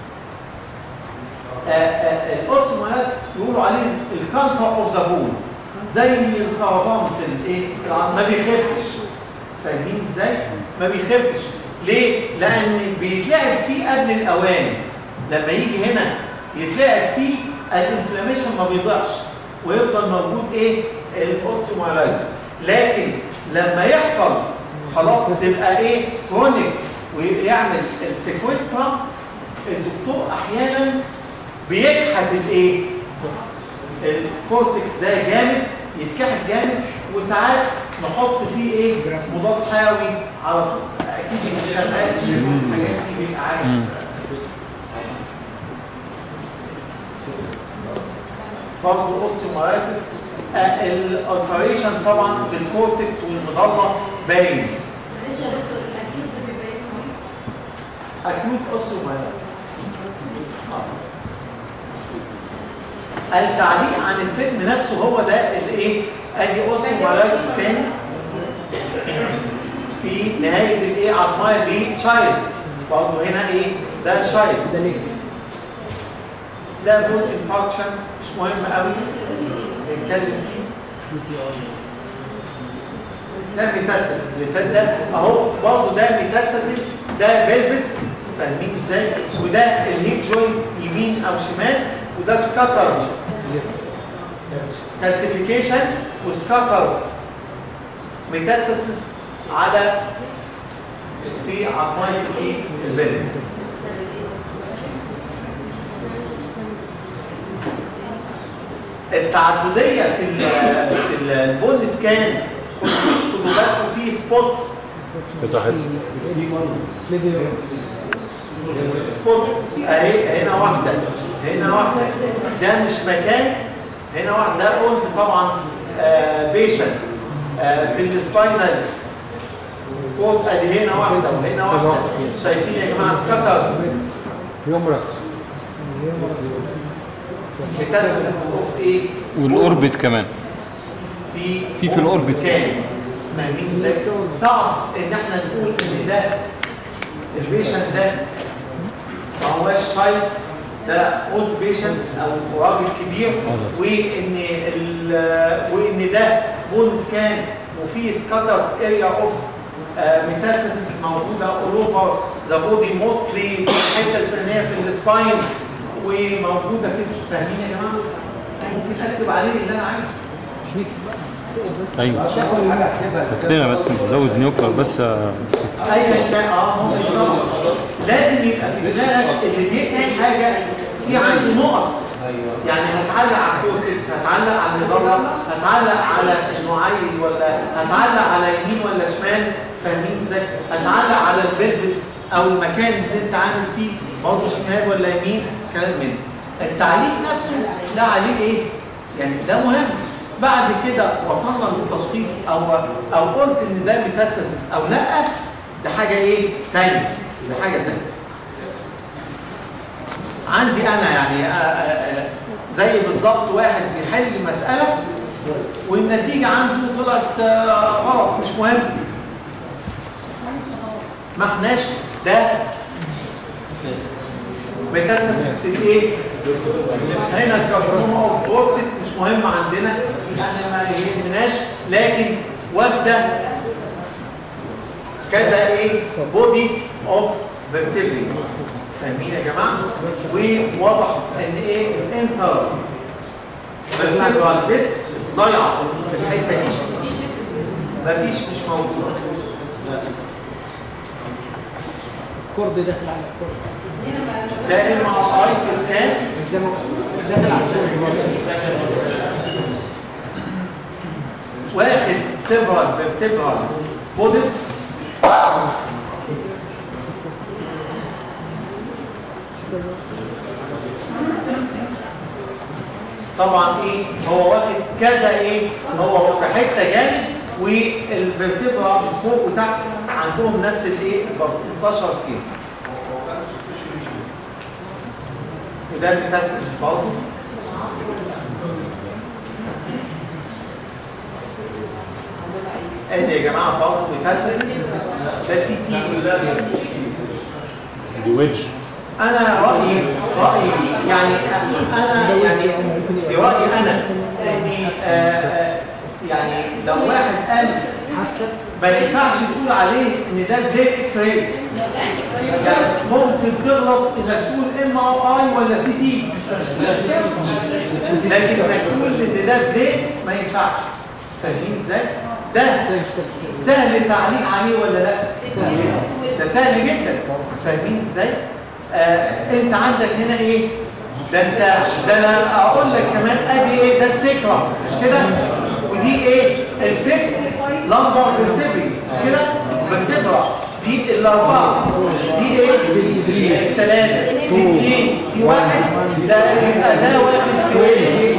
Speaker 1: الاوستومالايتس يقولوا عليه الكانسر اوف ذا بون زي السرطان في الايه ما بيخفش فاهمين ازاي ما بيخفش ليه لان بيتلعب فيه قبل الاوان لما يجي هنا يتلعب فيه الانفلاميشن ما بيضيعش ويفضل موجود ايه الاوستيومالايتس لكن لما يحصل خلاص تبقى ايه كرونيك ويعمل السيكويسترا الدكتور احيانا بيكحت الايه الكورتكس ده جامد يتكحت جامد وساعات نحط فيه ايه مضاد حيوي على طول اكيد مش شغال الحاجات دي بيبقى عارف برضه اوستيومايتس الالتريشن طبعا في الكورتكس والمضله باين
Speaker 3: معلش يا دكتور الاكيد ده بيبقى اسمه ايه؟
Speaker 1: اكيوت اوستيومايتس التعليق عن الفيلم نفسه هو ده اللي ايه ادي اوستيومايتس تاني في نهايه الايه عظمايه دي تشايلد برضه هنا ايه ده شايلد ده جزء انفكشن مش مهم قوي نتكلم فيه ده ميتاسيس اللي فات ده اهو برضه ده ميتاسيس ده بلفس فاهمين ازاي وده الهيب جوينت يمين او شمال وده سكاترد كالسيفيكيشن وسكاترد ميتاسيس على في عظمايه الايه البلفس التعدديه في ال في ال- البون سكان خدوا بالكم في سبوتس
Speaker 7: كذا حته
Speaker 1: سبوتس اهي هنا واحده هنا واحده ده مش مكان هنا واحده ده قلت طبعا بيشن في السباينال كود ادي هنا واحده وهنا واحده شايفين يا جماعه سكاتر
Speaker 8: هيومرس
Speaker 1: ميتاسيس اوف ايه؟
Speaker 4: والاوربت كمان
Speaker 1: في
Speaker 4: في في الأوربت.
Speaker 1: كان فاهمين ازاي؟ صعب ان احنا نقول ان ده البيشنت ده ما هواش شايب ده اولد بيشنت او راجل كبير وان ال وان ده بون سكان وفي سكاتر اريا اوف ميتاسيس موجوده اول اوفر ذا بودي موستلي في الحته الفلانيه في السباين وموجوده في فاهمين يا جماعه؟ ممكن اكتب عليه اللي انا عايزه
Speaker 4: ايوه فاكرينها بس نزود نيوكلر بس آه،
Speaker 1: ايا كان اه ممكن طبعا لازم يبقى في دماغك اللي بيكتب حاجه في عنده نقط يعني هتعلق على الكورتكس هتعلق على المضله هتعلق على النوعين ولا هتعلق على يمين ولا شمال فاهمين ازاي هتعلق على البلفس او المكان اللي انت عامل فيه برضه شمال ولا يمين كلام من ده. التعليق نفسه ده عليه ايه يعني ده مهم بعد كده وصلنا للتشخيص او او قلت ان ده ميتاسيس او لا ده حاجه ايه تانية ده حاجه تانية عندي انا يعني آه، آه، آه، زي بالظبط واحد بيحل مساله والنتيجه عنده طلعت آه، غلط مش مهم ما احناش ده ميتاسيس ايه هنا الكارسينوما اوف بروستيت مش مهم عندنا احنا ما يهمناش لكن واخده كذا ايه بودي اوف فيرتيبري فاهمين يا جماعه وواضح ان ايه الانتر فيرتيبرال ديسك ضايعه في الحته دي مفيش مش موجود
Speaker 10: كورد داخل على الكورد
Speaker 1: ده ام ار اي في سكان
Speaker 10: ده م- داخل على الكورد
Speaker 1: واخد سيفرال فيرتبرال بودس طبعا ايه هو واخد كذا ايه هو في حته جامد والفيرتبرا فوق وتحت عندهم نفس الايه انتشر فيه وده متاسس برضه ادي يا جماعه برضه متاسس ده سي تي
Speaker 7: دي ويدج
Speaker 1: انا رايي رايي يعني انا يعني في رايي انا اني آه، آه، يعني لو واحد قال ما ينفعش تقول عليه ان ده بليك اكس راي يعني ممكن تغلط انك تقول ام ار اي ولا سي تي لكن انك تقول ان ده بليك ما ينفعش فاهمين ازاي؟ ده سهل التعليق عليه ولا لا؟ ده سهل جدا فاهمين ازاي؟ آه انت عندك هنا ايه؟ ده انت ده انا اقول لك كمان ادي ايه ده السكرة مش كده؟ ودي ايه؟ الفيكس لمبر فيرتبري مش كده؟ فيرتبرا دي الاربعه دي ايه؟ الثلاثه دي اثنين دي واحد ده يبقى ده واخد في ايه؟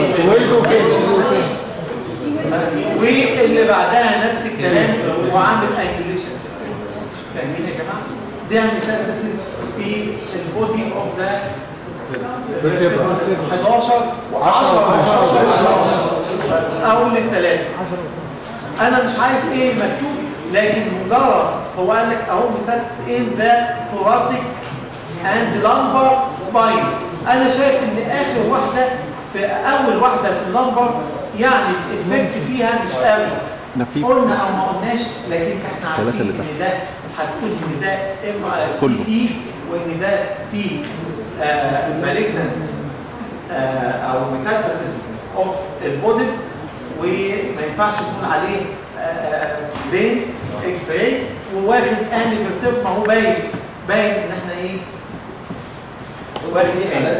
Speaker 1: واللي بعدها نفس الكلام وعامل ايميوليشن فاهمين يا جماعه؟ ده ميتاسيس في البودي اوف ذا 11 و10 اول الثلاثه انا مش عارف ايه مكتوب لكن مجرد هو قال لك اهو ميتاسيس ان ذا ثوراسيك اند لامبر سباين انا شايف ان اخر واحده في اول واحده في اللمبر يعني الافكت فيها مش قوي
Speaker 2: ده في
Speaker 1: قلنا او ما قلناش لكن احنا عارفين ان ده هتقول ان ده ام
Speaker 2: كله.
Speaker 1: سي تي وان ده فيه مالجنت او ميتاسيس اوف البوديز وما ينفعش نقول عليه بين اكس راي وواخد اني فيرتب ما هو باين باين ان احنا ايه واخد
Speaker 5: في
Speaker 1: اني
Speaker 5: حالات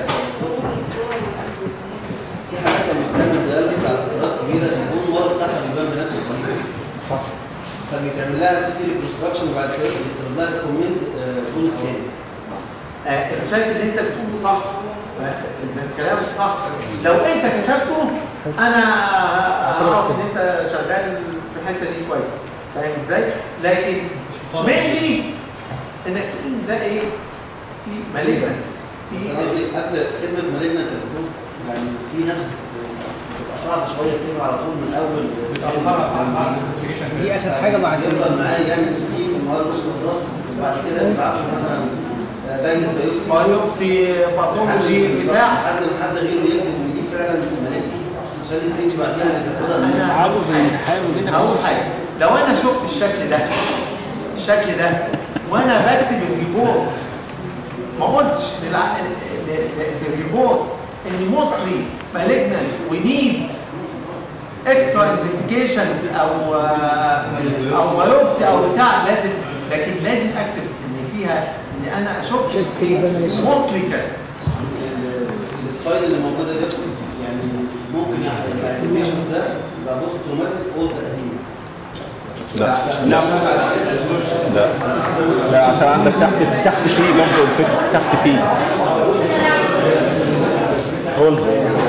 Speaker 5: في حالات لما بتعمل دياليسيس على فترات كبيره البون مر بتاعها بيبان بنفس الطريقه صح فبيتعمل لها سيتي ريكونستراكشن وبعد كده بيتعمل لها كومنت بون سكان
Speaker 1: آه، انت شايف اللي انت بتقوله صح آه، ان كلامك صح لو انت كتبته انا هعرف ان انت شغال في الحته دي كويس فاهم ازاي لكن mainly انك تقول ده ايه في مالجنسي
Speaker 5: بس
Speaker 1: في
Speaker 5: انا قصدي قبل كلمه مالجنت البون يعني في ناس بتبقى صعبه شويه تجيبها على طول من اول
Speaker 10: دي اخر حاجه بعد
Speaker 5: يفضل معاه يعمل سي ومعاه كونتراست وبعد كده يبعت له مثلا باين الفيوكسي
Speaker 1: بايوبسي باثولوجي بتاع
Speaker 5: حد حد غيره يكتب ان دي فعلا ملاهي عشان الستيج بعديها اللي تاخدها من
Speaker 1: انا
Speaker 2: عاوز الامتحان ولينا
Speaker 1: هقول حاجه لو انا شفت الشكل ده الشكل ده وانا بكتب الريبورت ما قلتش للع... ل- ل- في الريبورت ان موستلي مالجنال ونيد اكسترا انفستيجيشنز او آه، او بايوبسي او بتاع لازم لكن لازم اكتب ان فيها ان انا اشك موستلي كده
Speaker 5: السلايد اللي موجوده دي يعني ممكن يعني الانيميشن ده يبقى بوست تروماتيك اولد قديم
Speaker 7: لا
Speaker 2: لا
Speaker 7: لا
Speaker 2: لا عشان عندك تحت تحت فيه برضه الفكر تحت فيه
Speaker 7: هولد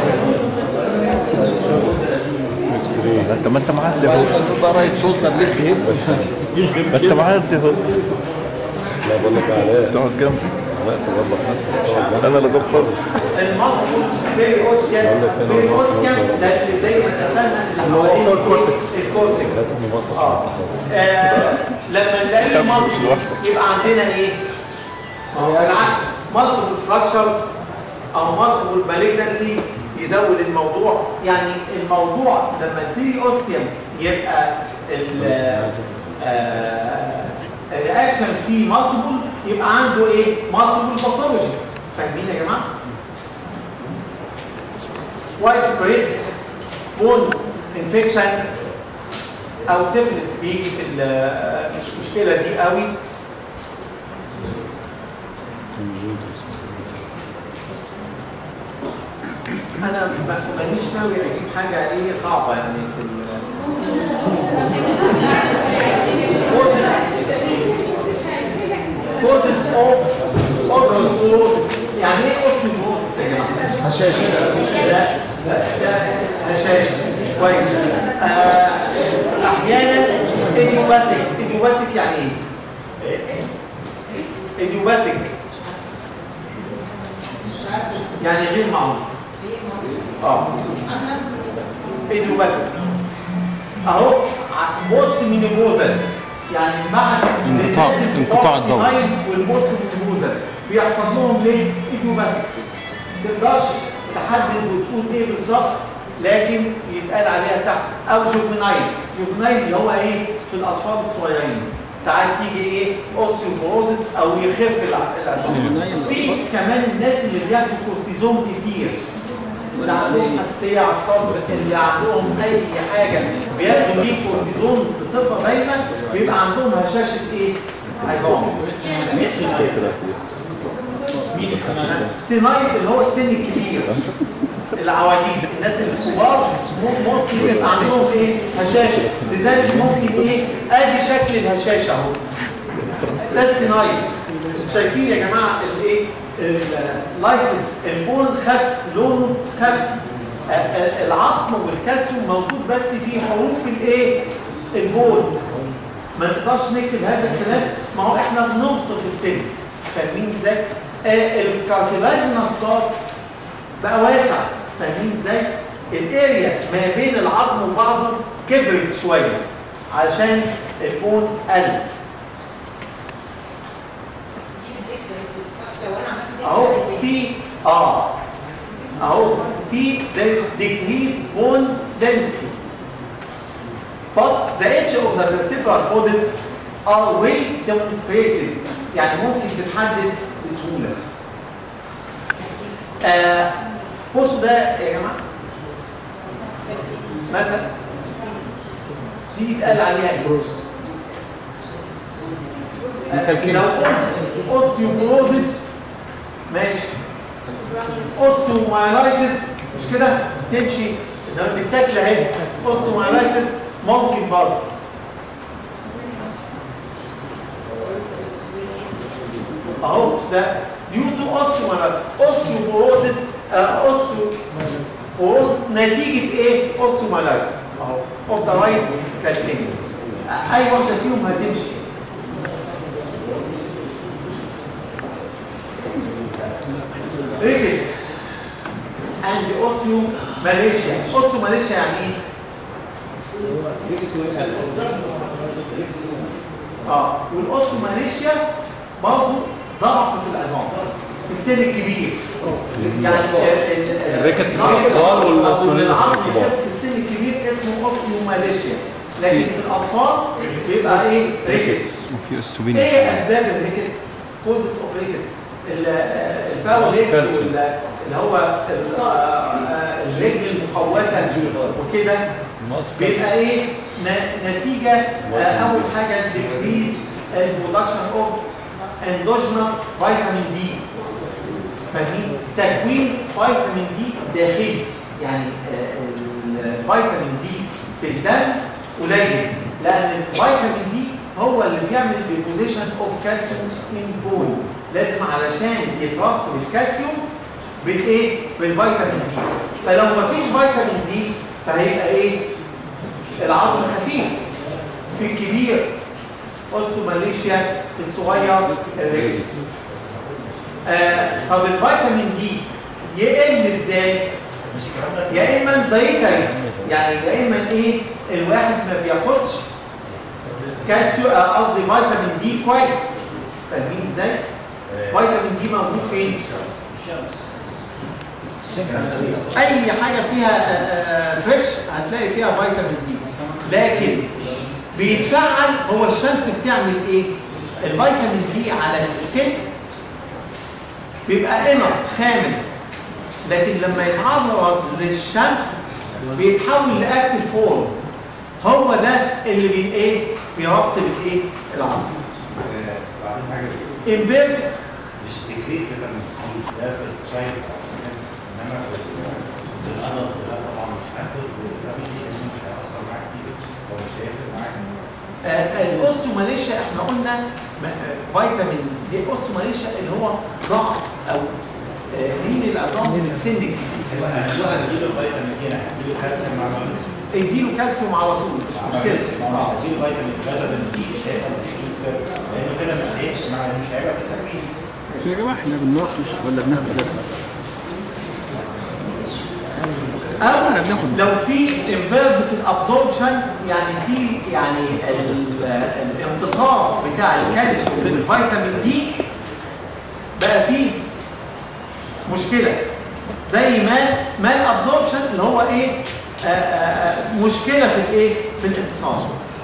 Speaker 7: اكس راي
Speaker 2: انت ما انت معدي اهو ده رايت شولدر ليفت هيب ما انت معدي اهو
Speaker 7: لا بقول لك علاء
Speaker 2: تقعد جنبي
Speaker 7: لا تغلط نفسك
Speaker 2: انا اللي ظبطت
Speaker 1: المطلوب بيروسيان بيروسيان ده اللي زي ما اتفقنا اللي هو الكورتكس الكورتكس اه آه، لما نلاقي
Speaker 2: خمسة مش
Speaker 1: مالتيبل
Speaker 2: لوحده.
Speaker 1: يبقى عندنا ايه؟ اه بالعكس مالتيبل فراكشرز او مالتيبل مالجنسي يزود الموضوع يعني الموضوع لما البيري اوستيوم يبقى ال الرياكشن فيه مالتيبل يبقى عنده ايه؟ مالتيبل باثولوجي فاهمين يا جماعه؟ وايد سبريد بون انفكشن او سيفلس بيجي في ال- مش مشكله دي قوي انا ما- مانيش ناوي اجيب حاجه ايه صعبه يعني في ال- causes of osteoporosis يعني ايه osteoporosis يا جماعه؟
Speaker 8: هشاشه
Speaker 1: لا لا ده هشاشه كويس آه احيانا ايديوباثيك ايديوباثيك يعني ايه؟ ايديوباثيك يعني غير معروف اه ايديوباثيك اهو موست مينيموزال يعني بعد
Speaker 4: انقطاع-
Speaker 1: الناس اللي
Speaker 4: انقطاع
Speaker 1: بتوع
Speaker 4: الدورة.
Speaker 1: السنايل والموست مينيموزال بيحصل لهم ليه؟ ايديوباثيك ما تقدرش تحدد وتقول ايه بالظبط لكن يتقال عليها تحت او جوفينايل جوفينايل اللي هو ايه في الاطفال الصغيرين ساعات يجي ايه اوستيوبروزس او يخف الع- العظام في كمان الناس اللي بياخدوا كورتيزون كتير اللي عندهم حساسيه على الصدر اللي عندهم اي حاجه بياخدوا ليه كورتيزون بصفه دايما بيبقى عندهم هشاشه ايه؟ عظام سينايت اللي هو السن الكبير العواجيز الناس الكبار ممكن بيبقى عندهم ايه هشاشه لذلك ممكن ايه ادي شكل الهشاشه اهو ده السينايت شايفين يا جماعه الايه اللايسس البون خف لونه خف آه، آه، العظم والكالسيوم موجود بس في حروف الايه البون ما نقدرش نكتب هذا الكلام ما هو احنا بنوصف الفيلم فاهمين ازاي؟ آه الكارتلاج النصاب بقى واسع فاهمين ازاي؟ الاريا ما بين العظم وبعضه كبرت شويه علشان البون قل
Speaker 3: لو انا عملت
Speaker 1: اهو في اه اهو في there is decreased bone density but the edge of the vertebral bodies are well demonstrated يعني ممكن تتحدد بسهوله آه بصوا ده يا جماعه مثلا دي يتقال عليها ايه؟ آه، لو قلت اوستيوبروزيس ماشي اوستيومايلايتس مش كده تمشي ده بتاكل اهي اوستيومايلايتس ممكن برضه اهو ده ديو تو اوستيومايلايتس اوستيوبروزيس اوستيوبروز نتيجه ايه اوستيومايلايتس اهو اوف ذا رايت كالكينج اي واحده فيهم هتمشي ريكتس اند اوستيوماليشيا اوستيوماليشيا يعني ايه؟ اه والاوستيوماليشيا برضه ضعف في العظام في السن الكبير يعني
Speaker 7: الريكتس في الأطفال والأوستيوماليشيا في
Speaker 1: العظم
Speaker 7: الكبار.
Speaker 1: في السن الكبير اسمه اوستيوماليشيا لكن في الاطفال بيبقى ايه؟ ريكتس
Speaker 4: في استوبينيا
Speaker 1: ايه اسباب الريكتس؟ كوزز اوف ريكتس الباول هيك وال- اللي هو ال- آه، الرجل المقوسه وكده بيبقى ايه ن- نتيجه آه، اول حاجه decrease البرودكشن اوف اندوجينوس فيتامين دي فاهمين تكوين فيتامين دي داخلي يعني آه، الفيتامين دي في الدم قليل لان الفيتامين دي هو اللي بيعمل ديبوزيشن اوف كالسيوم ان بون لازم علشان يترسب الكالسيوم بالايه بالفيتامين دي فلو ما فيش فيتامين دي فهيبقى ايه العظم خفيف في الكبير اوستوماليشيا في الصغير الريكس آه طب الفيتامين دي يقل ازاي يا اما دايتري يعني يا اما ايه الواحد ما بياخدش كالسيوم آه، قصدي فيتامين دي كويس فاهمين ازاي فيتامين دي موجود فين اي حاجه فيها آه، آه، فريش هتلاقي فيها فيتامين دي لكن بيتفعل هو الشمس بتعمل ايه الفيتامين دي على السكين بيبقى انر خامل لكن لما يتعرض للشمس بيتحول لاكتف فورم هو ده اللي بي ايه بيرسب الايه العظم
Speaker 6: بعدين حاجه
Speaker 1: امبيرد
Speaker 6: مش تكريس كده من ده في الشايب انما في في الادب لا طبعا مش هاخد والفيتامين سي مش هيأثر معاك كتير او مش هيفرق معاك
Speaker 1: الاوستوماليشيا احنا قلنا م- آه، فيتامين دي اوستوماليشيا اللي هو ضعف او آه، لين العظام في السن الكبير
Speaker 6: هيبقى هندوها هنديله فيتامين دي هنديله كالسيوم مع مغنيسيوم
Speaker 1: اديله كالسيوم على طول مش مشكله آه.
Speaker 6: هنديله فيتامين فيتامين دي مش هيبقى مفيد لانه كده مش هيمشي مع مش هيبقى في التمرين
Speaker 2: يا جماعه احنا بنناقش ولا بناخد درس؟
Speaker 1: او لو في انفيرد في الابزوربشن يعني في يعني ال- الامتصاص بتاع الكالسيوم والفيتامين دي بقى فيه مشكله زي ما ما الابزوربشن اللي هو ايه آه، آه، آه، مشكله في الايه في الامتصاص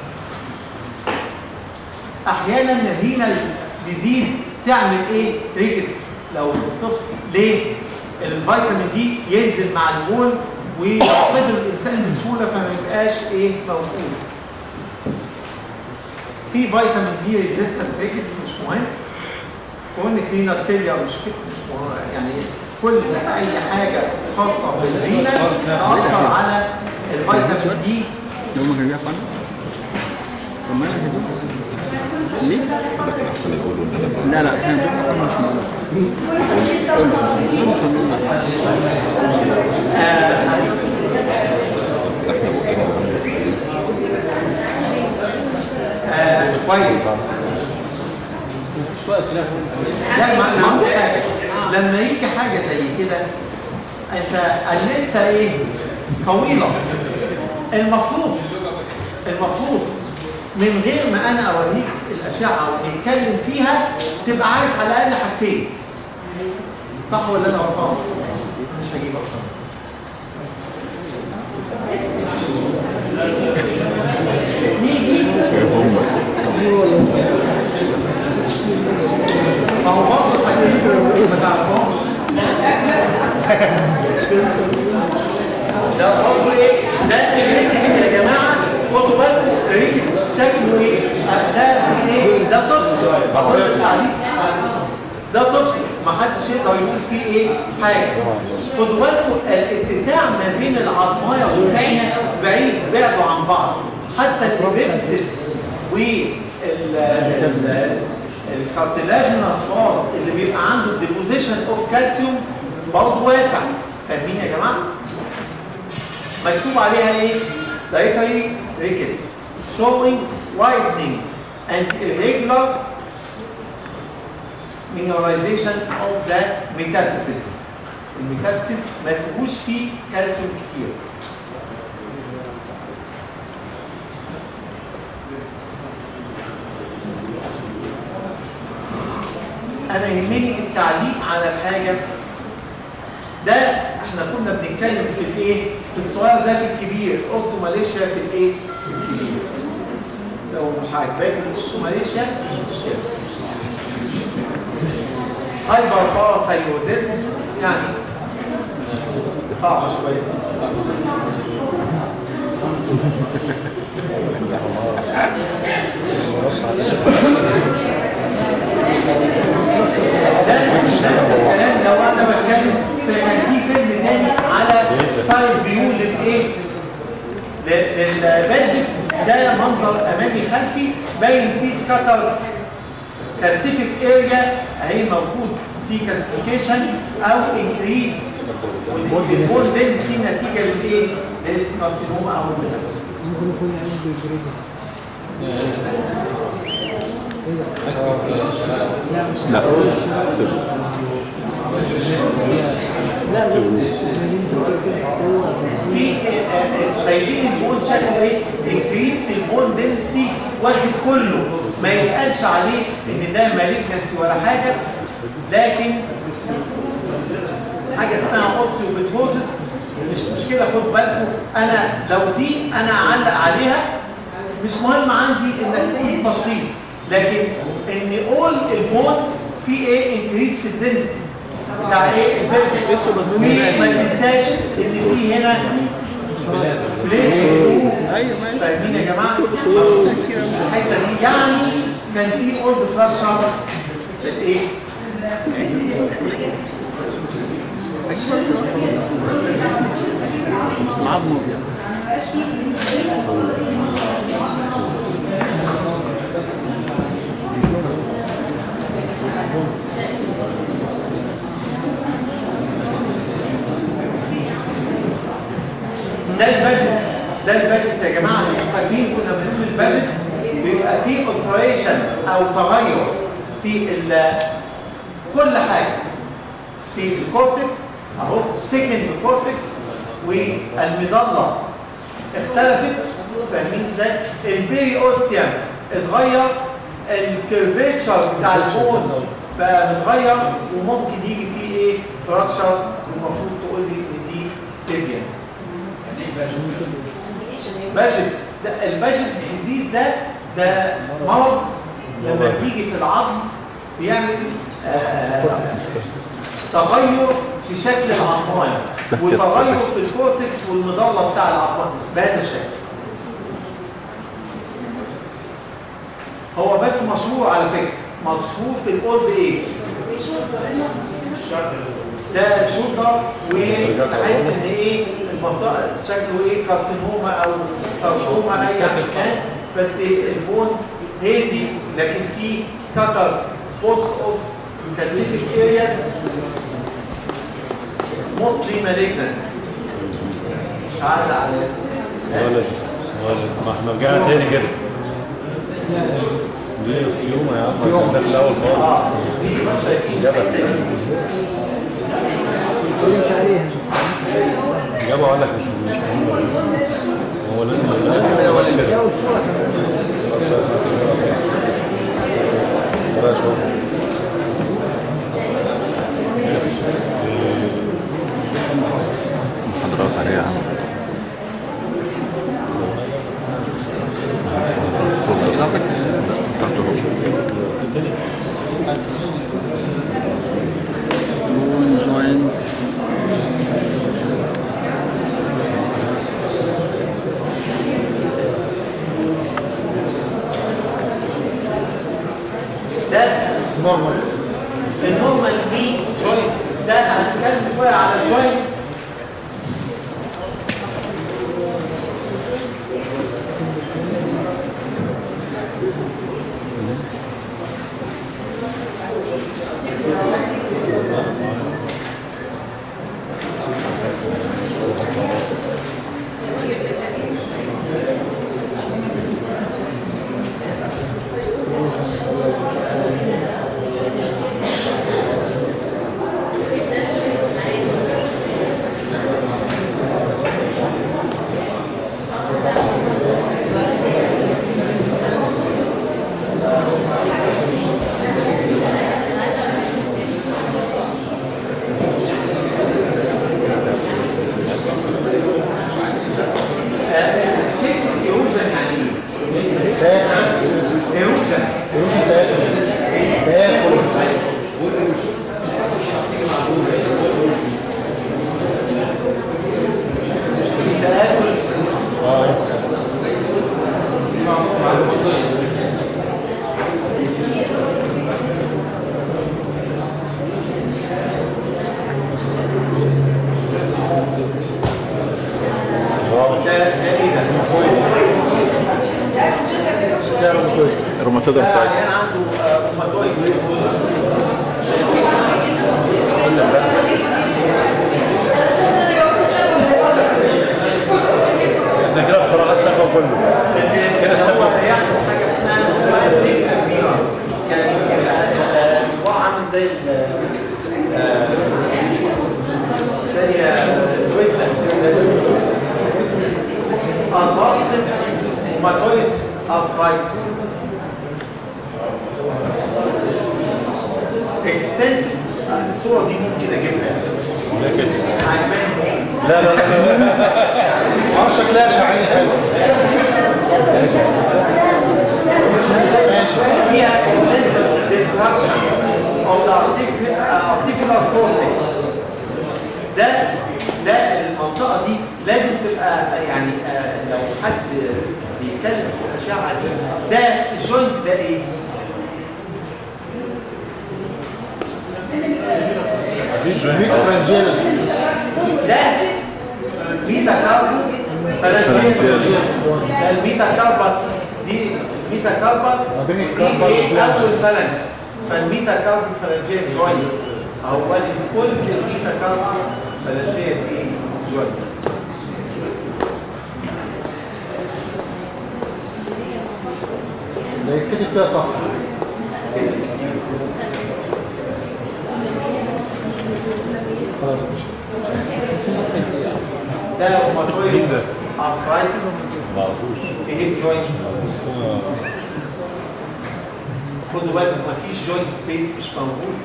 Speaker 1: احيانا الهينال ديزيز تعمل ايه ريكتس لو الطفل ليه الفيتامين دي ينزل مع البول ويفقده الانسان بسهوله فما يبقاش ايه موجود في فيتامين دي ريزيستنت ريكتس مش مهم كون رينال فيلير مش مش مهم يعني كل اي حاجه خاصه بالرينال تاثر على الفيتامين دي
Speaker 2: لو ما كان بيعرف عنه طب ما انا هجيبه. ليه؟ لا لا احنا دول مثلا مش موجود مش هنقول
Speaker 1: آه كويس
Speaker 10: شويه كلام
Speaker 1: لما انا عاوز حاجه لما يجي حاجه زي كده انت الليسته ايه طويله المفروض المفروض من غير ما انا اوريك الاشعه ونتكلم فيها تبقى عارف على الاقل حاجتين صح ولا انا غلطان مش هجيب اكتر نيجي ما هو برضه حاجتين ما تعرفهمش ده برضه ايه؟ ده الريكتس يا جماعه خدوا بالكم الريكتس شكله ايه؟ ده ايه؟ ده طفل أظن التعليق ده طفل ما حدش يقدر يقول فيه ايه؟ حاجه خدوا بالكم الاتساع ما بين العظمايه والثانيه بعيد بعدوا عن بعض حتى الابيفيسيس وال الكارتلاجينس بار اللي بيبقى عنده ديبوزيشن اوف كالسيوم برضه واسع فاهمين يا جماعه؟ مكتوب عليها ايه؟ dietary rickets showing widening and irregular mineralization of the metaphysis الميتافيسيس ما فيهوش فيه كالسيوم كتير انا يهمني التعليق على الحاجه ده احنا كنا بنتكلم في الايه في الصغير ده في الكبير قص ماليشيا في الايه في الكبير لو مش عاجباك القص ماليشيا مش مشكله هايبر باراثايروديزم يعني صعبه شويه ده ده الكلام لو انا بتكلم في كان في فيلم تاني على سايد فيو للايه؟ ل- للبلبس ده منظر امامي خلفي باين فيه سكاتر كالسيفيك اريا اهي موجود في كالسيفيكيشن او انكريز في البول دنسيتي نتيجه للايه؟ للكارسينوما او الميتاستاسيس
Speaker 10: ممكن يكون عامل بالجريدة
Speaker 1: في آه، آه، شايفين البون شكله ايه؟ انكريز في البون دنسيتي واخد كله ما يتقالش عليه ان ده مالجنسي ولا حاجه لكن حاجه اسمها اوستيوبيتوزس مش مشكله خد بالكم انا لو دي انا اعلق عليها مش مهم عندي انك تقول التشخيص لكن ان اول البون في ايه انكريز في الدنسيتي بتاع ايه البيرفكت وما تنساش ان في هنا ليه؟
Speaker 2: ايوه ماشي
Speaker 1: فاهمين يا جماعه؟ الحته دي يعني كان في اولد فراكشر في الايه؟
Speaker 2: عظم ابيض
Speaker 1: ده البادجت ده البادجت يا جماعه عشان فاكرين كنا بنقول البادجت بيبقى فيه التريشن او تغير في ال- كل حاجه في الكورتكس اهو سكند كورتكس والمظله اختلفت فاهمين ازاي؟ البي اوستيوم اتغير الكيرفيتشر بتاع البون بقى متغير وممكن يجي فيه ايه؟ فراكشر والمفروض تقول لي ان دي تبيان باجت ده الباجت ديزيز ده ده مرض لما بيجي في العظم بيعمل آه تغير في شكل العظمايه وتغير في الكورتكس والمظله بتاع العظمايه بهذا الشكل هو بس مشهور على فكره مشهور في الاولد ايج ده شولدر وتحس ان ايه المنطقه شكله ايه كارسينوما او ساركوما اي كان بس البون هيزي لكن في سكاتر سبوتس اوف كالسيفيك ارياس موستلي مالجنت مش عارف على
Speaker 7: ولد ولد ما احنا رجعنا تاني كده ليه في يوم يا عم ده في الاول خالص
Speaker 1: اه دي شايفين الحته دي
Speaker 10: يمشي عليها
Speaker 7: جابوا قال لك مش مش مهم هو لازم كده بقى شوف
Speaker 2: محاضرات عليها عم joints
Speaker 1: ده
Speaker 8: نورمال
Speaker 1: النورمال ني جوينت ده هنتكلم شويه على الجوينتس ايروجن يعني ايه؟ ايروجن تاكل ده ده ايه ده؟
Speaker 2: روماتويد
Speaker 1: ده
Speaker 2: ارثرايتس
Speaker 1: عيان عنده آه، روماتويد
Speaker 7: احنا كده بصراحه الشقه كله كده الشقه
Speaker 1: يعمل حاجه اسمها اسمها ديس ابيرنس يعني يبقى الصباع عامل زي ال آه، زي الوزن ادفانسد روماتويد ارثرايتس اكستنسيف الصوره دي ممكن اجيبها
Speaker 7: لا كده
Speaker 1: عجباني
Speaker 7: لا لا لا لا
Speaker 8: اه شكلها شعري حلو
Speaker 1: فيها extensive destruction of the artic- uh, articular cortex ده ده المنطقة دي لازم تبقى
Speaker 8: ميتا فرنجيل
Speaker 1: ده ميتا كاربون فلانجيل ده الميتا كاربون دي ميتا كاربون
Speaker 8: ما بين
Speaker 1: دي
Speaker 8: الكاربون
Speaker 1: ايه
Speaker 8: والفلانج.
Speaker 1: اول فلانج فالميتا كاربون فلانجيل جوينتس اهو واخد كل الميتا كاربون فلانجيل ايه جوينتس
Speaker 8: اللي يتكتب فيها صح خلاص ماشي
Speaker 1: ده روماتويد ارثرايتس
Speaker 7: ما اعرفوش
Speaker 1: في هيب جوينت خدوا بالكم مفيش جوينت سبيس مش موجود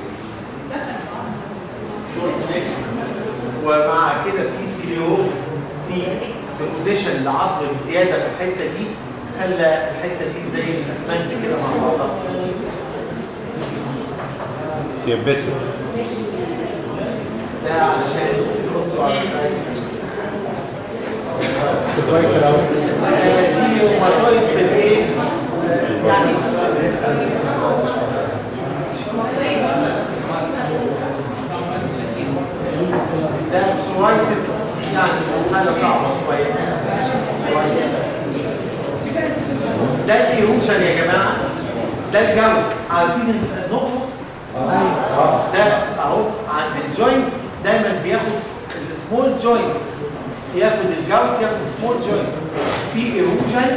Speaker 1: ومع كده في سكليوز في ديبوزيشن لعظم بزياده في الحته دي خلى الحته دي زي الاسمنت كده مع بعضها
Speaker 7: يبسط
Speaker 1: ده علشان تبصوا على
Speaker 8: سترايكر او
Speaker 1: آه، دي روماتويد في الايه؟ يعني ده psoriasis يعني حاجه صعبه شويه ده الايروجن يا جماعه ده الجو عارفين النقطه ده اهو عند الجوينت دايما بياخد السمول جوينتس ياخد الجوت ياخد سمول جوينتس في ايروجن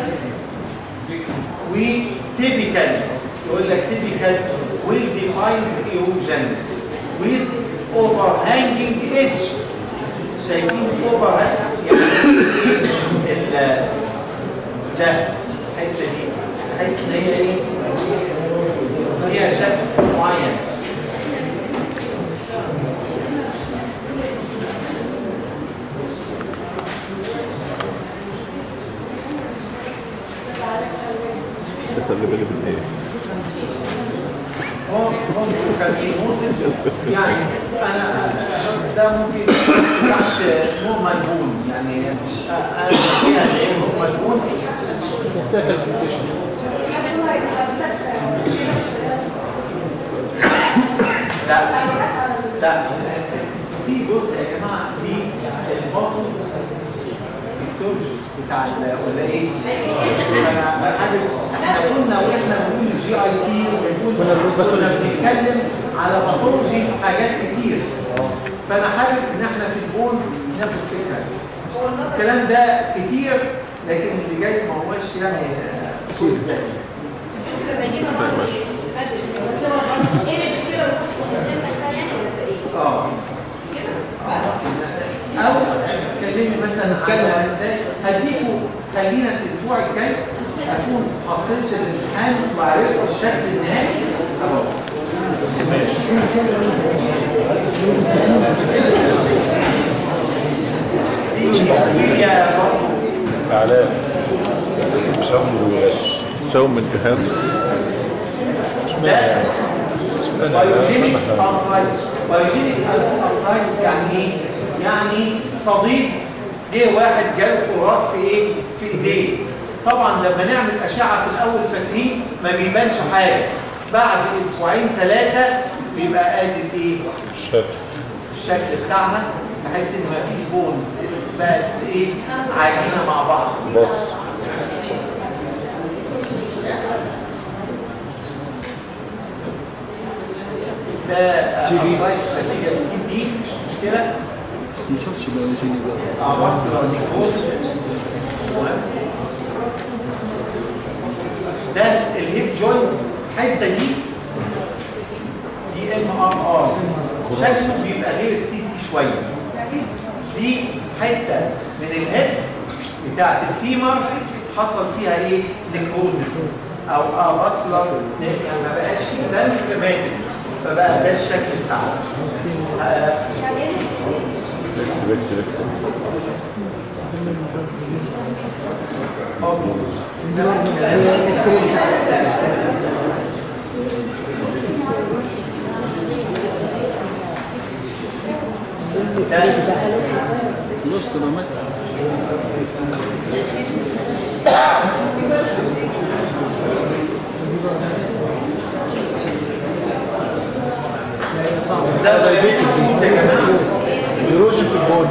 Speaker 1: وتيبيكال يقول لك تيبيكال ويل ديفايند ايروجن with overhanging edge شايفين اوفر يعني ال ده الحته دي تحس ان هي ايه ليها شكل معين
Speaker 7: خلي بالك من ايه
Speaker 1: هو ممكن كان في موسم يعني انا ده ممكن تحت نورمال بون يعني انا فيها زي نورمال بون لا لا في جزء يا جماعه في المصل السيرج بتاع ال- ولا ايه؟ انا حابب احنا كنا واحنا بنقول الجي اي تي وبنقول
Speaker 8: كنا بنقول بس
Speaker 1: كنا
Speaker 8: ال-
Speaker 1: بنتكلم على باثولوجي في حاجات كتير فانا حابب ان احنا في البون ناخد فكره الكلام ده كتير لكن اللي جاي ما هوش يعني آه، كل ده
Speaker 3: لما يجينا مصر يتقدم بس هو ايمج كده وفوق من تحتها يعني ولا تبقى ايه؟
Speaker 1: اه
Speaker 3: كده بس
Speaker 1: او كلمني مثلا على هديكوا خلينا الاسبوع الجاي اكون حطيت الامتحان وعرفت الشكل النهائي اهو دي دي برضه
Speaker 7: اعلام شوم وغش شوم انتهاك
Speaker 1: ده بايوجينيك ارثرايتس بايوجينيك ارثرايتس يعني ايه؟ يعني صديد جه واحد جاله خراج في ايه؟ في ايديه طبعا لما نعمل اشعه في الاول فاكرين ما بيبانش حاجه بعد اسبوعين ثلاثه بيبقى قادر ايه؟
Speaker 7: الشكل
Speaker 1: الشكل بتاعها بحيث ان مفيش بون بقت ايه؟ عاجينه مع بعض
Speaker 7: بص
Speaker 1: ده ارثرايتس نتيجه للتي بي مش مشكله
Speaker 2: ما شفتش بقى وجيني بقى
Speaker 1: avascular necrosis ده الهيب جوينت الحته دي دي ام ار ار شكله بيبقى غير السي تي شويه دي حته من الهيد بتاعت الفيمر حصل فيها ايه نيكروزس او افاسكولار يعني ما بقاش فيه دم فماتت فبقى ده الشكل بتاعها آه،
Speaker 7: بك بك
Speaker 2: نص رمات
Speaker 1: ده diabetic foot يا جماعه
Speaker 8: ايروجن في البول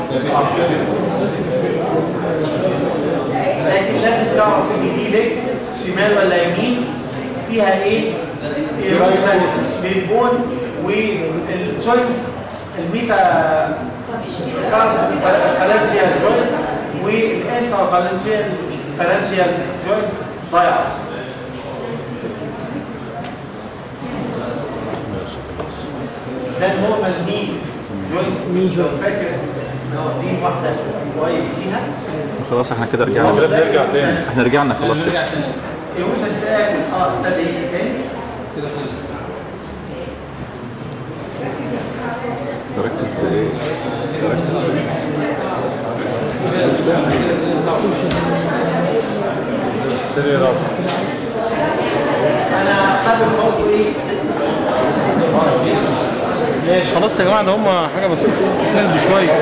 Speaker 1: لكن لازم تعرف ان دي ليك شمال ولا يمين فيها ايه؟ ايروجن للبون والجوينت الميتا فالانجيال جوينت والانترا فالانجيال فالانجيال جوينت ضايعه ده النورمال ني جوينت لو فاكر ان هو دي واحده قريب ليها
Speaker 2: خلاص احنا كده رجعنا
Speaker 1: كده بنرجع تاني.
Speaker 2: احنا رجعنا خلاص كده
Speaker 1: ايروجن تاكل اه ابتدى يجي تاني
Speaker 2: ركز في ايه
Speaker 7: سري رابع
Speaker 1: انا حابب برضه ايه
Speaker 4: خلاص يا جماعه ده هم حاجه بسيطه نهدوا شويه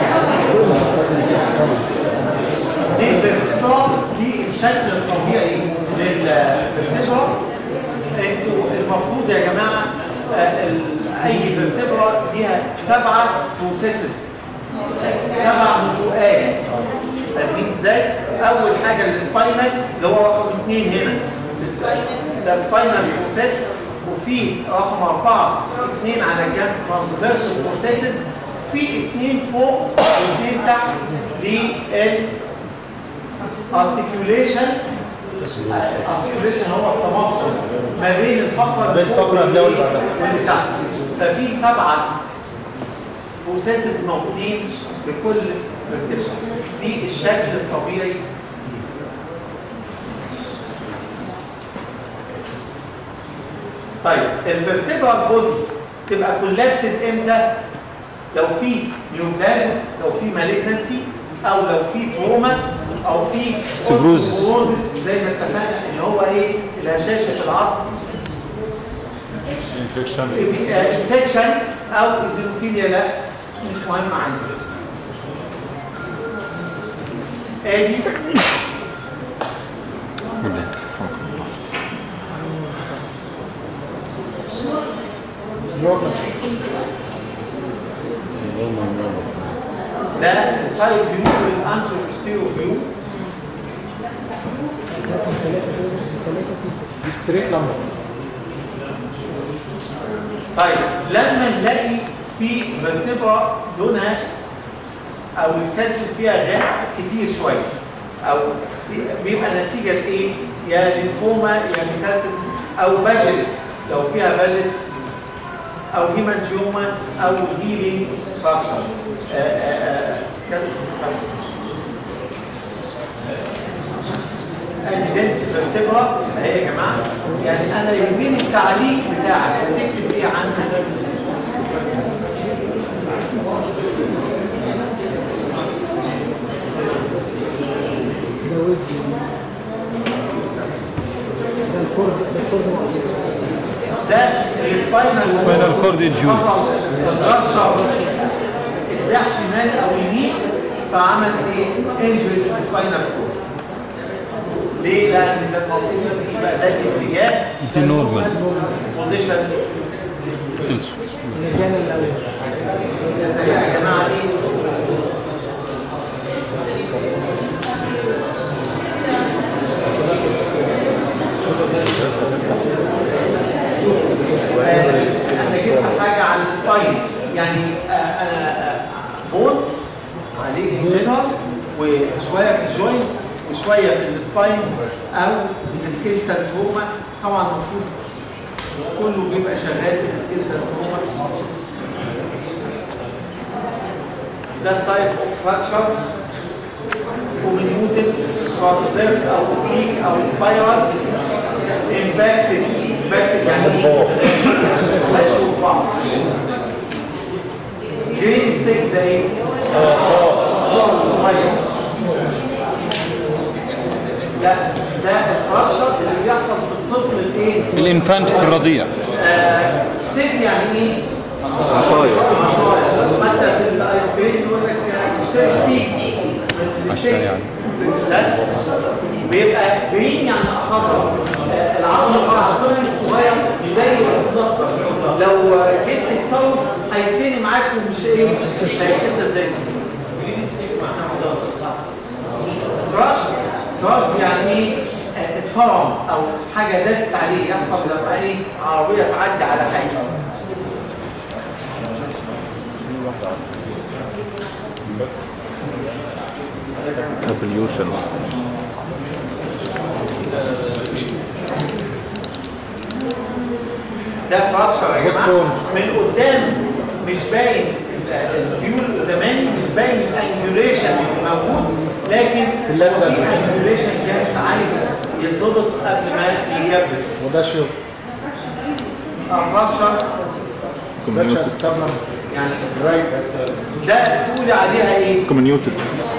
Speaker 1: دي الفرتبرا دي الشكل الطبيعي للفرتبرا انتوا المفروض يا جماعه آه، ال- اي فيرتبرا ليها سبعه بروسيسز سبع نطوقات فاهمين ازاي؟ اول حاجه السباينال اللي هو رقم اثنين هنا ده سباينال بروسيس وفي رقم اربعه اثنين على الجنب ترانسفيرسال بروسيسز في اثنين فوق واثنين تحت لل articulation articulation هو التمفصل ما بين الفقره
Speaker 8: بين
Speaker 1: اللي فوق
Speaker 8: الفقرة اللي
Speaker 1: واللي-
Speaker 8: واللي بعدها.
Speaker 1: واللي تحت ففي سبعه بروسيسز موجودين بكل فيرتيشن دي الشكل الطبيعي طيب الفرتبرال بودي تبقى كولابسد امتى؟ لو في نيوبلازم لو في مالجنسي او لو في تروما او في
Speaker 4: Osteoporosis.
Speaker 1: osteoporosis زي ما اتفقنا اللي هو ايه الهشاشه في العظم
Speaker 7: انفكشن
Speaker 1: انفكشن او ايزينوفيليا لا مش مهم عندي ادي ده السايد فيو والانترو بوستيريو فيو
Speaker 8: دي ستريت لامبر
Speaker 1: طيب لما نلاقي في فيرتبرا لونها او الكالسيوم فيها غاء كتير شويه او بيبقى نتيجه لايه؟ يا لينفوما يا ميتاسيس او باجت لو فيها باجت او هيمانجيوما او هيلينج فراكشر كسر كالسيوم ادي دنس فيرتبرا اهي يا جماعه يعني انا يهمني التعليق بتاعك هتكتب ايه عنها
Speaker 10: ده ويدز ده الكورد ده الكورد مقصود
Speaker 1: ده السباينال
Speaker 4: Spinal cord injury.
Speaker 1: الفراكشر اتزاح شمال او يمين فعمل ايه؟ انجري السباينال كورد ليه؟ لان ده المفروض يبقى ده الاتجاه
Speaker 4: دي normal.
Speaker 1: بوزيشن
Speaker 4: خلصوا
Speaker 10: المجال الاول
Speaker 1: يا جماعه ايه؟ احنا جبنا حاجه عن السباين يعني آه، انا آه، بون عليه انجينر وشويه في الجوينت وشويه في السباين او السكيلتال تروما طبعا المفروض كله بيبقى شغال في السكيلتال تروما ده تايب اوف فراكشر كومينيوتد ترانسفيرس او اوبليك او سبايرال امباكتد امباكتد يعني ايه؟ ماشي في بعض جرين ستيك زي ايه؟ صغير لا ده الفراكشر اللي بيحصل في الطفل الايه؟
Speaker 4: الانفانت في الرضيع
Speaker 1: آه، ستيك يعني ايه؟
Speaker 2: عصاية
Speaker 1: عصاية مثلا في الايس كريم يقول لك ستيك بس
Speaker 4: عشان يعني.
Speaker 1: لا بيبقى جرين يعني اخضر آه، العظم بتاع الصغير صغير زي الاخضر لو جيت تكسره هيتني معاك ومش ايه مش هيتكسر زي كراش كراش يعني ايه آه، اتفرم او حاجه داست عليه يحصل لما ايه عربيه تعدي على حاجه
Speaker 7: Evolution.
Speaker 1: ده فراكشر يا جماعه
Speaker 8: بوستون.
Speaker 1: من قدام مش باين ال- الفيو القداماني مش باين الانجوليشن اللي موجود لكن
Speaker 8: في اللاترال.
Speaker 1: في انجوليشن كانت عايز يتظبط قبل ما يجبس
Speaker 8: وده شو
Speaker 1: اه فراكشر
Speaker 8: فراكشر ستابلر
Speaker 1: يعني
Speaker 8: رايت
Speaker 1: ده تقولي عليها ايه؟
Speaker 7: Comminuted.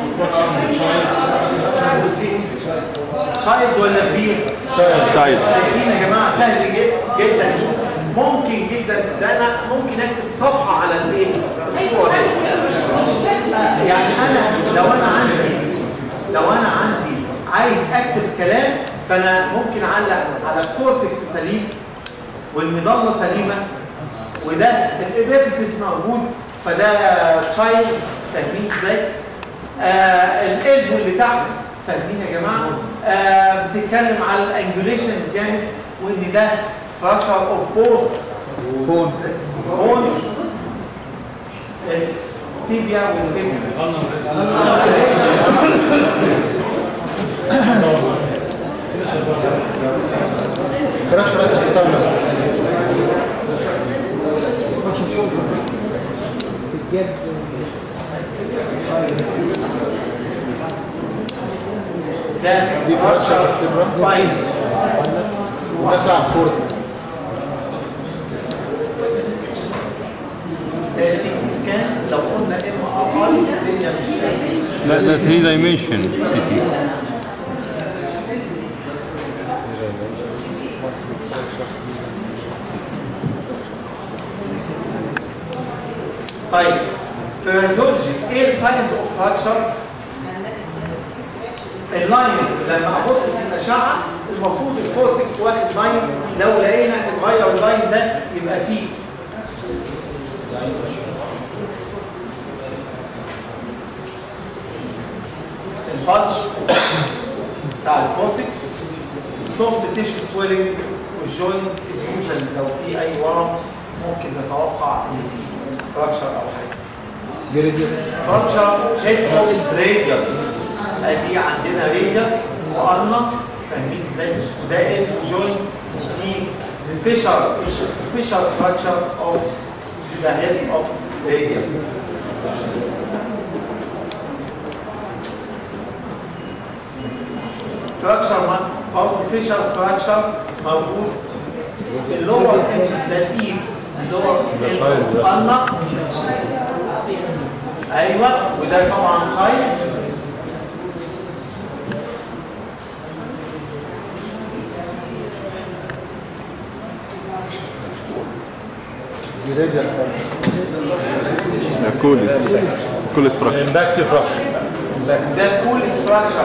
Speaker 1: شايلد ولا كبير؟
Speaker 7: Child.
Speaker 1: شايفين يا جماعه سهل جد- جدا ممكن جدا ده انا ممكن اكتب صفحه على الايه؟ الصوره دي آه، يعني انا لو انا عندي لو انا عندي عايز اكتب كلام فانا ممكن اعلق على الكورتكس سليم والمظله سليمه وده الابيفيسيس موجود فده تشايلد فاهمين ازاي؟ آه القلب اللي تحت فاهمين يا جماعه؟ آه بتتكلم على الانجوليشن جامد وان ده فراكشر اوف بوث
Speaker 8: كون
Speaker 1: بونز التيبيا والفيبيا
Speaker 8: فراكشر ستابلر
Speaker 10: سجاد
Speaker 1: ده
Speaker 8: دي
Speaker 1: فراكشر
Speaker 8: fracture
Speaker 1: سباين
Speaker 8: وداخل على الكورت
Speaker 1: ده سي تي سكان لو قلنا ام ار اي الدنيا مش
Speaker 4: لا ده 3 دايمنشن سي تي
Speaker 1: طيب في الراديولوجي ايه الساينز اوف فراكشر؟ اللاين لما ابص في الاشعه المفروض الكورتكس واخد لاين لو لقينا اتغير اللاين ده يبقى فيه البادج بتاع الكورتكس سوفت تيشو سويلنج والجوينت يوجوال لو في اي ورم ممكن نتوقع ان في فراكشر او حاجه
Speaker 8: جريديوس
Speaker 1: فراكشر هيد اوف راديوس ادي عندنا راديوس وارنا فاهمين ازاي ده ال جوينت دي فيشر فيشر فراكشر اوف ذا هيد اوف راديوس فراكشر او فيشر فراكشر موجود في اللور ايدج ده الايد اللور ايدج ارنا ايوه وده طبعا شايل
Speaker 8: جريديوس
Speaker 7: Coolis. Coolis fraction.
Speaker 8: اندكتيف فراكشر
Speaker 1: ده كول ستراكشر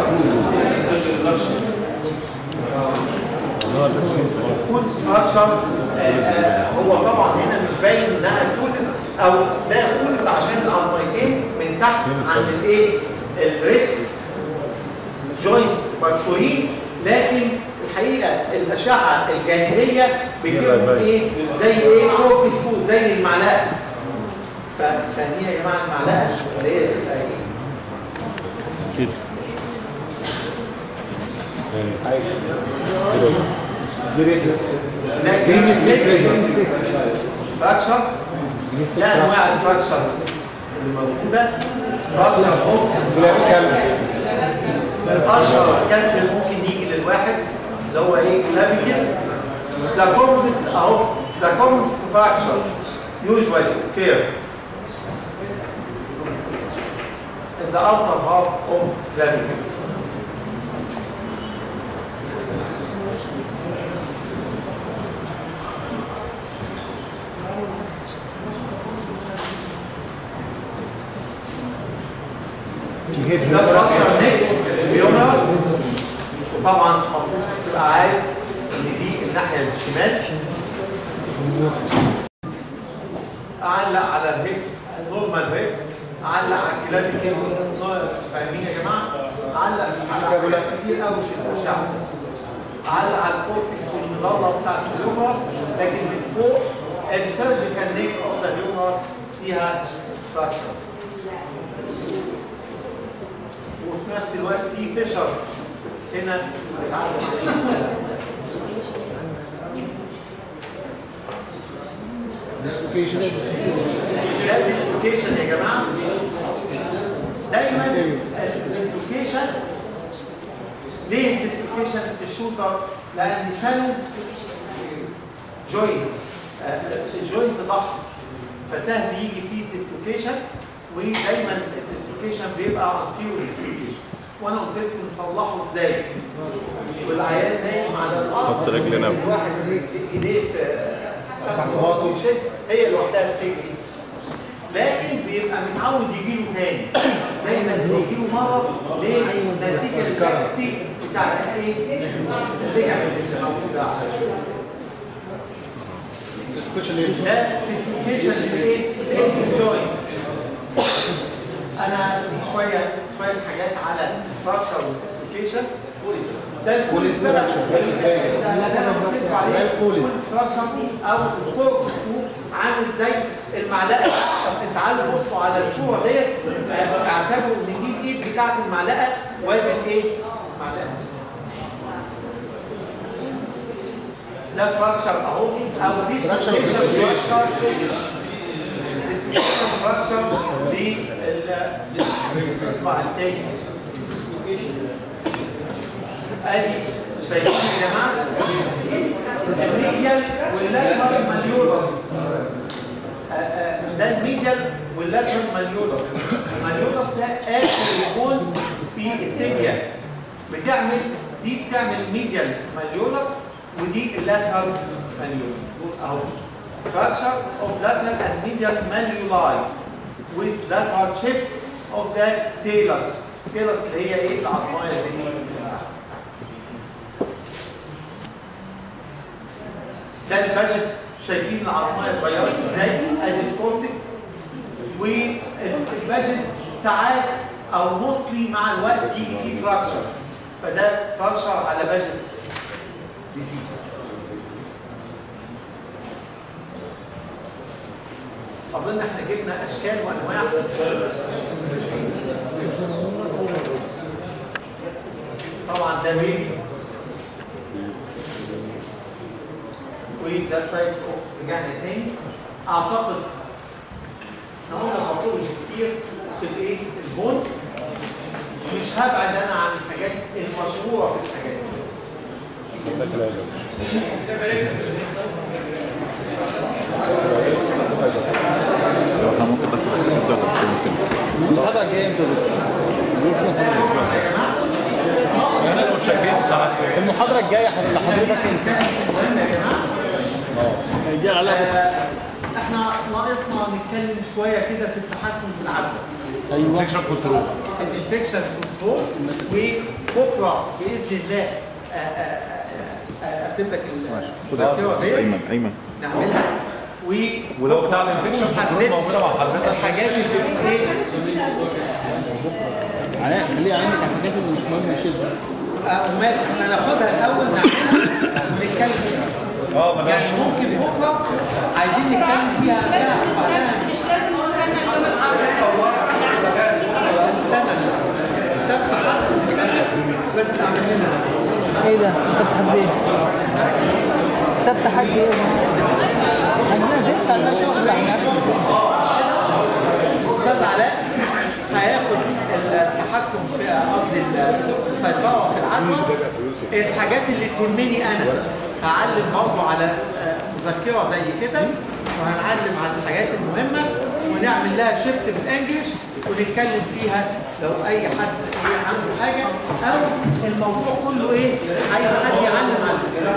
Speaker 1: كول ستراكشر هو طبعا هنا مش باين انها كولس او ده كولس عشان الارميتين من تحت عند الايه الريست جوينت مكسورين لكن الحقيقه الاشعه الجانبيه بتجيبهم ايه زي ايه كوب بسكوت زي المعلقه ف- فاهمين يا جماعه المعلقه اللي هي تبقى ايه
Speaker 8: جريديوس
Speaker 1: ده
Speaker 8: جريديوس جريديوس
Speaker 1: فراكشر ده انواع الفراكشر اللي موجوده فراكشر اوف
Speaker 8: كلافيكال
Speaker 1: اشهر كسر ممكن يجي للواحد اللي هو ايه كلافيكل ده كومنست اهو ده كومنست فراكشر يوجوالي كير in the upper half of clavicle. ده فراكشر نيك بيومرس وطبعا المفروض تبقى عارف ان دي الناحيه الشمال اعلق على الهيبس نورمال هيبس اعلق على الكلاب الكيمو فاهمين يا جماعه؟ اعلق على حاجات كتير قوي في الاشعه اعلق على الكورتكس والمظله بتاعت الهيومرس لكن من فوق السيرجيكال نيك اوف ذا هيومرس فيها فراكشر وفي نفس الوقت في فيشر هنا بيتعلم عليه
Speaker 8: ديسلوكيشن
Speaker 1: ده الديسلوكيشن يا جماعه دايما الديسلوكيشن ليه الديسلوكيشن في الشوطه؟ لان شالوا جوينت الجوينت ضخم فسهل يجي فيه الديسلوكيشن ودايما الديسلوكيشن بيبقى انتيريور ديسلوكيشن وانا قلت لكم نصلحه ازاي والعيال نايم على الارض
Speaker 7: حط رجلنا في-
Speaker 1: الواحد ايديه في تحت بعضه ويشد هي لوحدها بتجري لكن بيبقى متعود يجي له تاني دايما بيجي له مرض ليه؟ نتيجه البلاستيك بتاع ايه؟ الليجامنت اللي موجوده على الشوك.
Speaker 8: ديسلوكيشن ايه؟
Speaker 1: ده ديسلوكيشن الايه؟ الجوينت انا في شويه شويه حاجات على الفراكشر والديسلوكيشن ده الكوليس فراكشر ده انا قلت لكم عليه الكوليس فراكشر او الكوركس عامل زي المعلقه طب تعالوا بصوا على الصوره ديت آه، اعتبروا ان دي الايد بتاعت المعلقه وادي الايه؟ معلقه ده فراكشر اهو او دي
Speaker 8: Fracture of
Speaker 1: فراكشر للاصبع التاني ادي شايفين يا جماعه الميديال واللاترال ماليولس آه، آه، ده الميديال واللاترال ماليولس الماليولس ده اخر يكون في التibia بتعمل دي بتعمل ميديال ماليولس ودي اللاترال ماليولس اهو fracture of lateral and medial malleoli with lateral shift of the talus talus اللي هي ايه العظمايه اللي هي ده الباجت شايفين العظمايه اتغيرت ازاي ادي الكورتكس والباجت ساعات او موستلي مع الوقت يجي فيه فراكشر فده فراكشر على باجت ديزيز اظن احنا جبنا اشكال وانواع طبعا ده بيبي وده تايب اوف رجعنا تاني اعتقد احنا قلنا باثولوجي كتير في الايه في البون مش هبعد انا عن الحاجات المشهوره في الحاجات
Speaker 7: احنا ممكن ناخد
Speaker 2: المحاضرة الجاية امتى المحاضرة الجاية لحضرتك انت
Speaker 1: مهم يا جماعه
Speaker 2: هيجي على
Speaker 1: آه، احنا ناقصنا نتكلم شويه كده في التحكم في العدوى
Speaker 2: ايوه
Speaker 1: الانفكشن كنترول وبكره باذن الله آه، آه، آه، اسيب لك الذاكره ديت
Speaker 7: ايمن ايمن
Speaker 1: نعملها و
Speaker 7: ولو بتاع الانفكشن كنترول موجوده مع حضرتك
Speaker 1: الحاجات اللي في ايه
Speaker 2: علاء خليه عندك على الحاجات اللي مش مهمة شدة
Speaker 1: آه، امال احنا ناخدها الاول نعملها ونتكلم فيها
Speaker 7: اه ما
Speaker 1: يعني ممكن بكره عايزين نتكلم فيها قبلها
Speaker 3: مش
Speaker 1: وبعدها
Speaker 3: لازم مش لازم نستنى اليوم العربي
Speaker 1: نستنى سبت حد بس اعمل لنا
Speaker 10: ايه ده؟ سبت حد ايه؟ سبت حد ايه؟ عندنا زفت عندنا شغل احنا
Speaker 1: استاذ علاء هياخد التحكم في قصدي السيطره في العدوى الحاجات اللي تهمني انا هعلم برضه على آه، مذكره زي كده وهنعلم على الحاجات المهمه ونعمل لها شيفت بالانجلش ونتكلم فيها لو اي حد إيه عنده حاجه او الموضوع كله ايه عايز حد يعلم عنه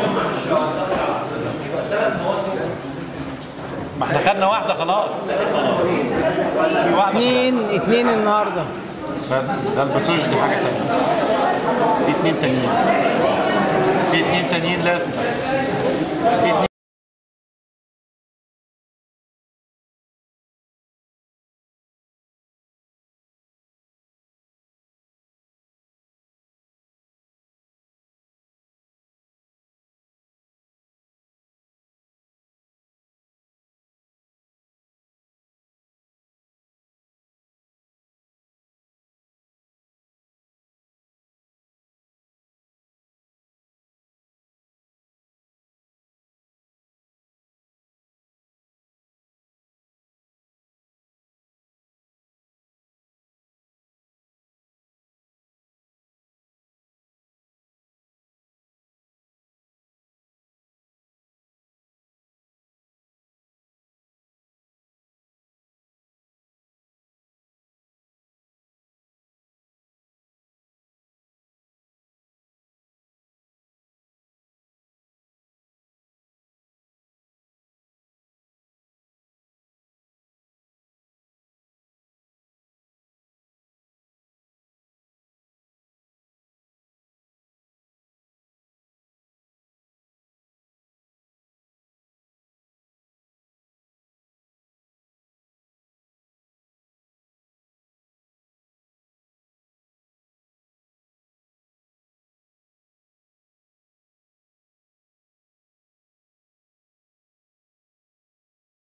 Speaker 7: ما احنا خدنا واحده خلاص في واحده
Speaker 10: اتنين اتنين النهارده
Speaker 7: ده الباسوج دي حاجه ثانيه في اتنين تانيين في اتنين تانيين لسه في اتنين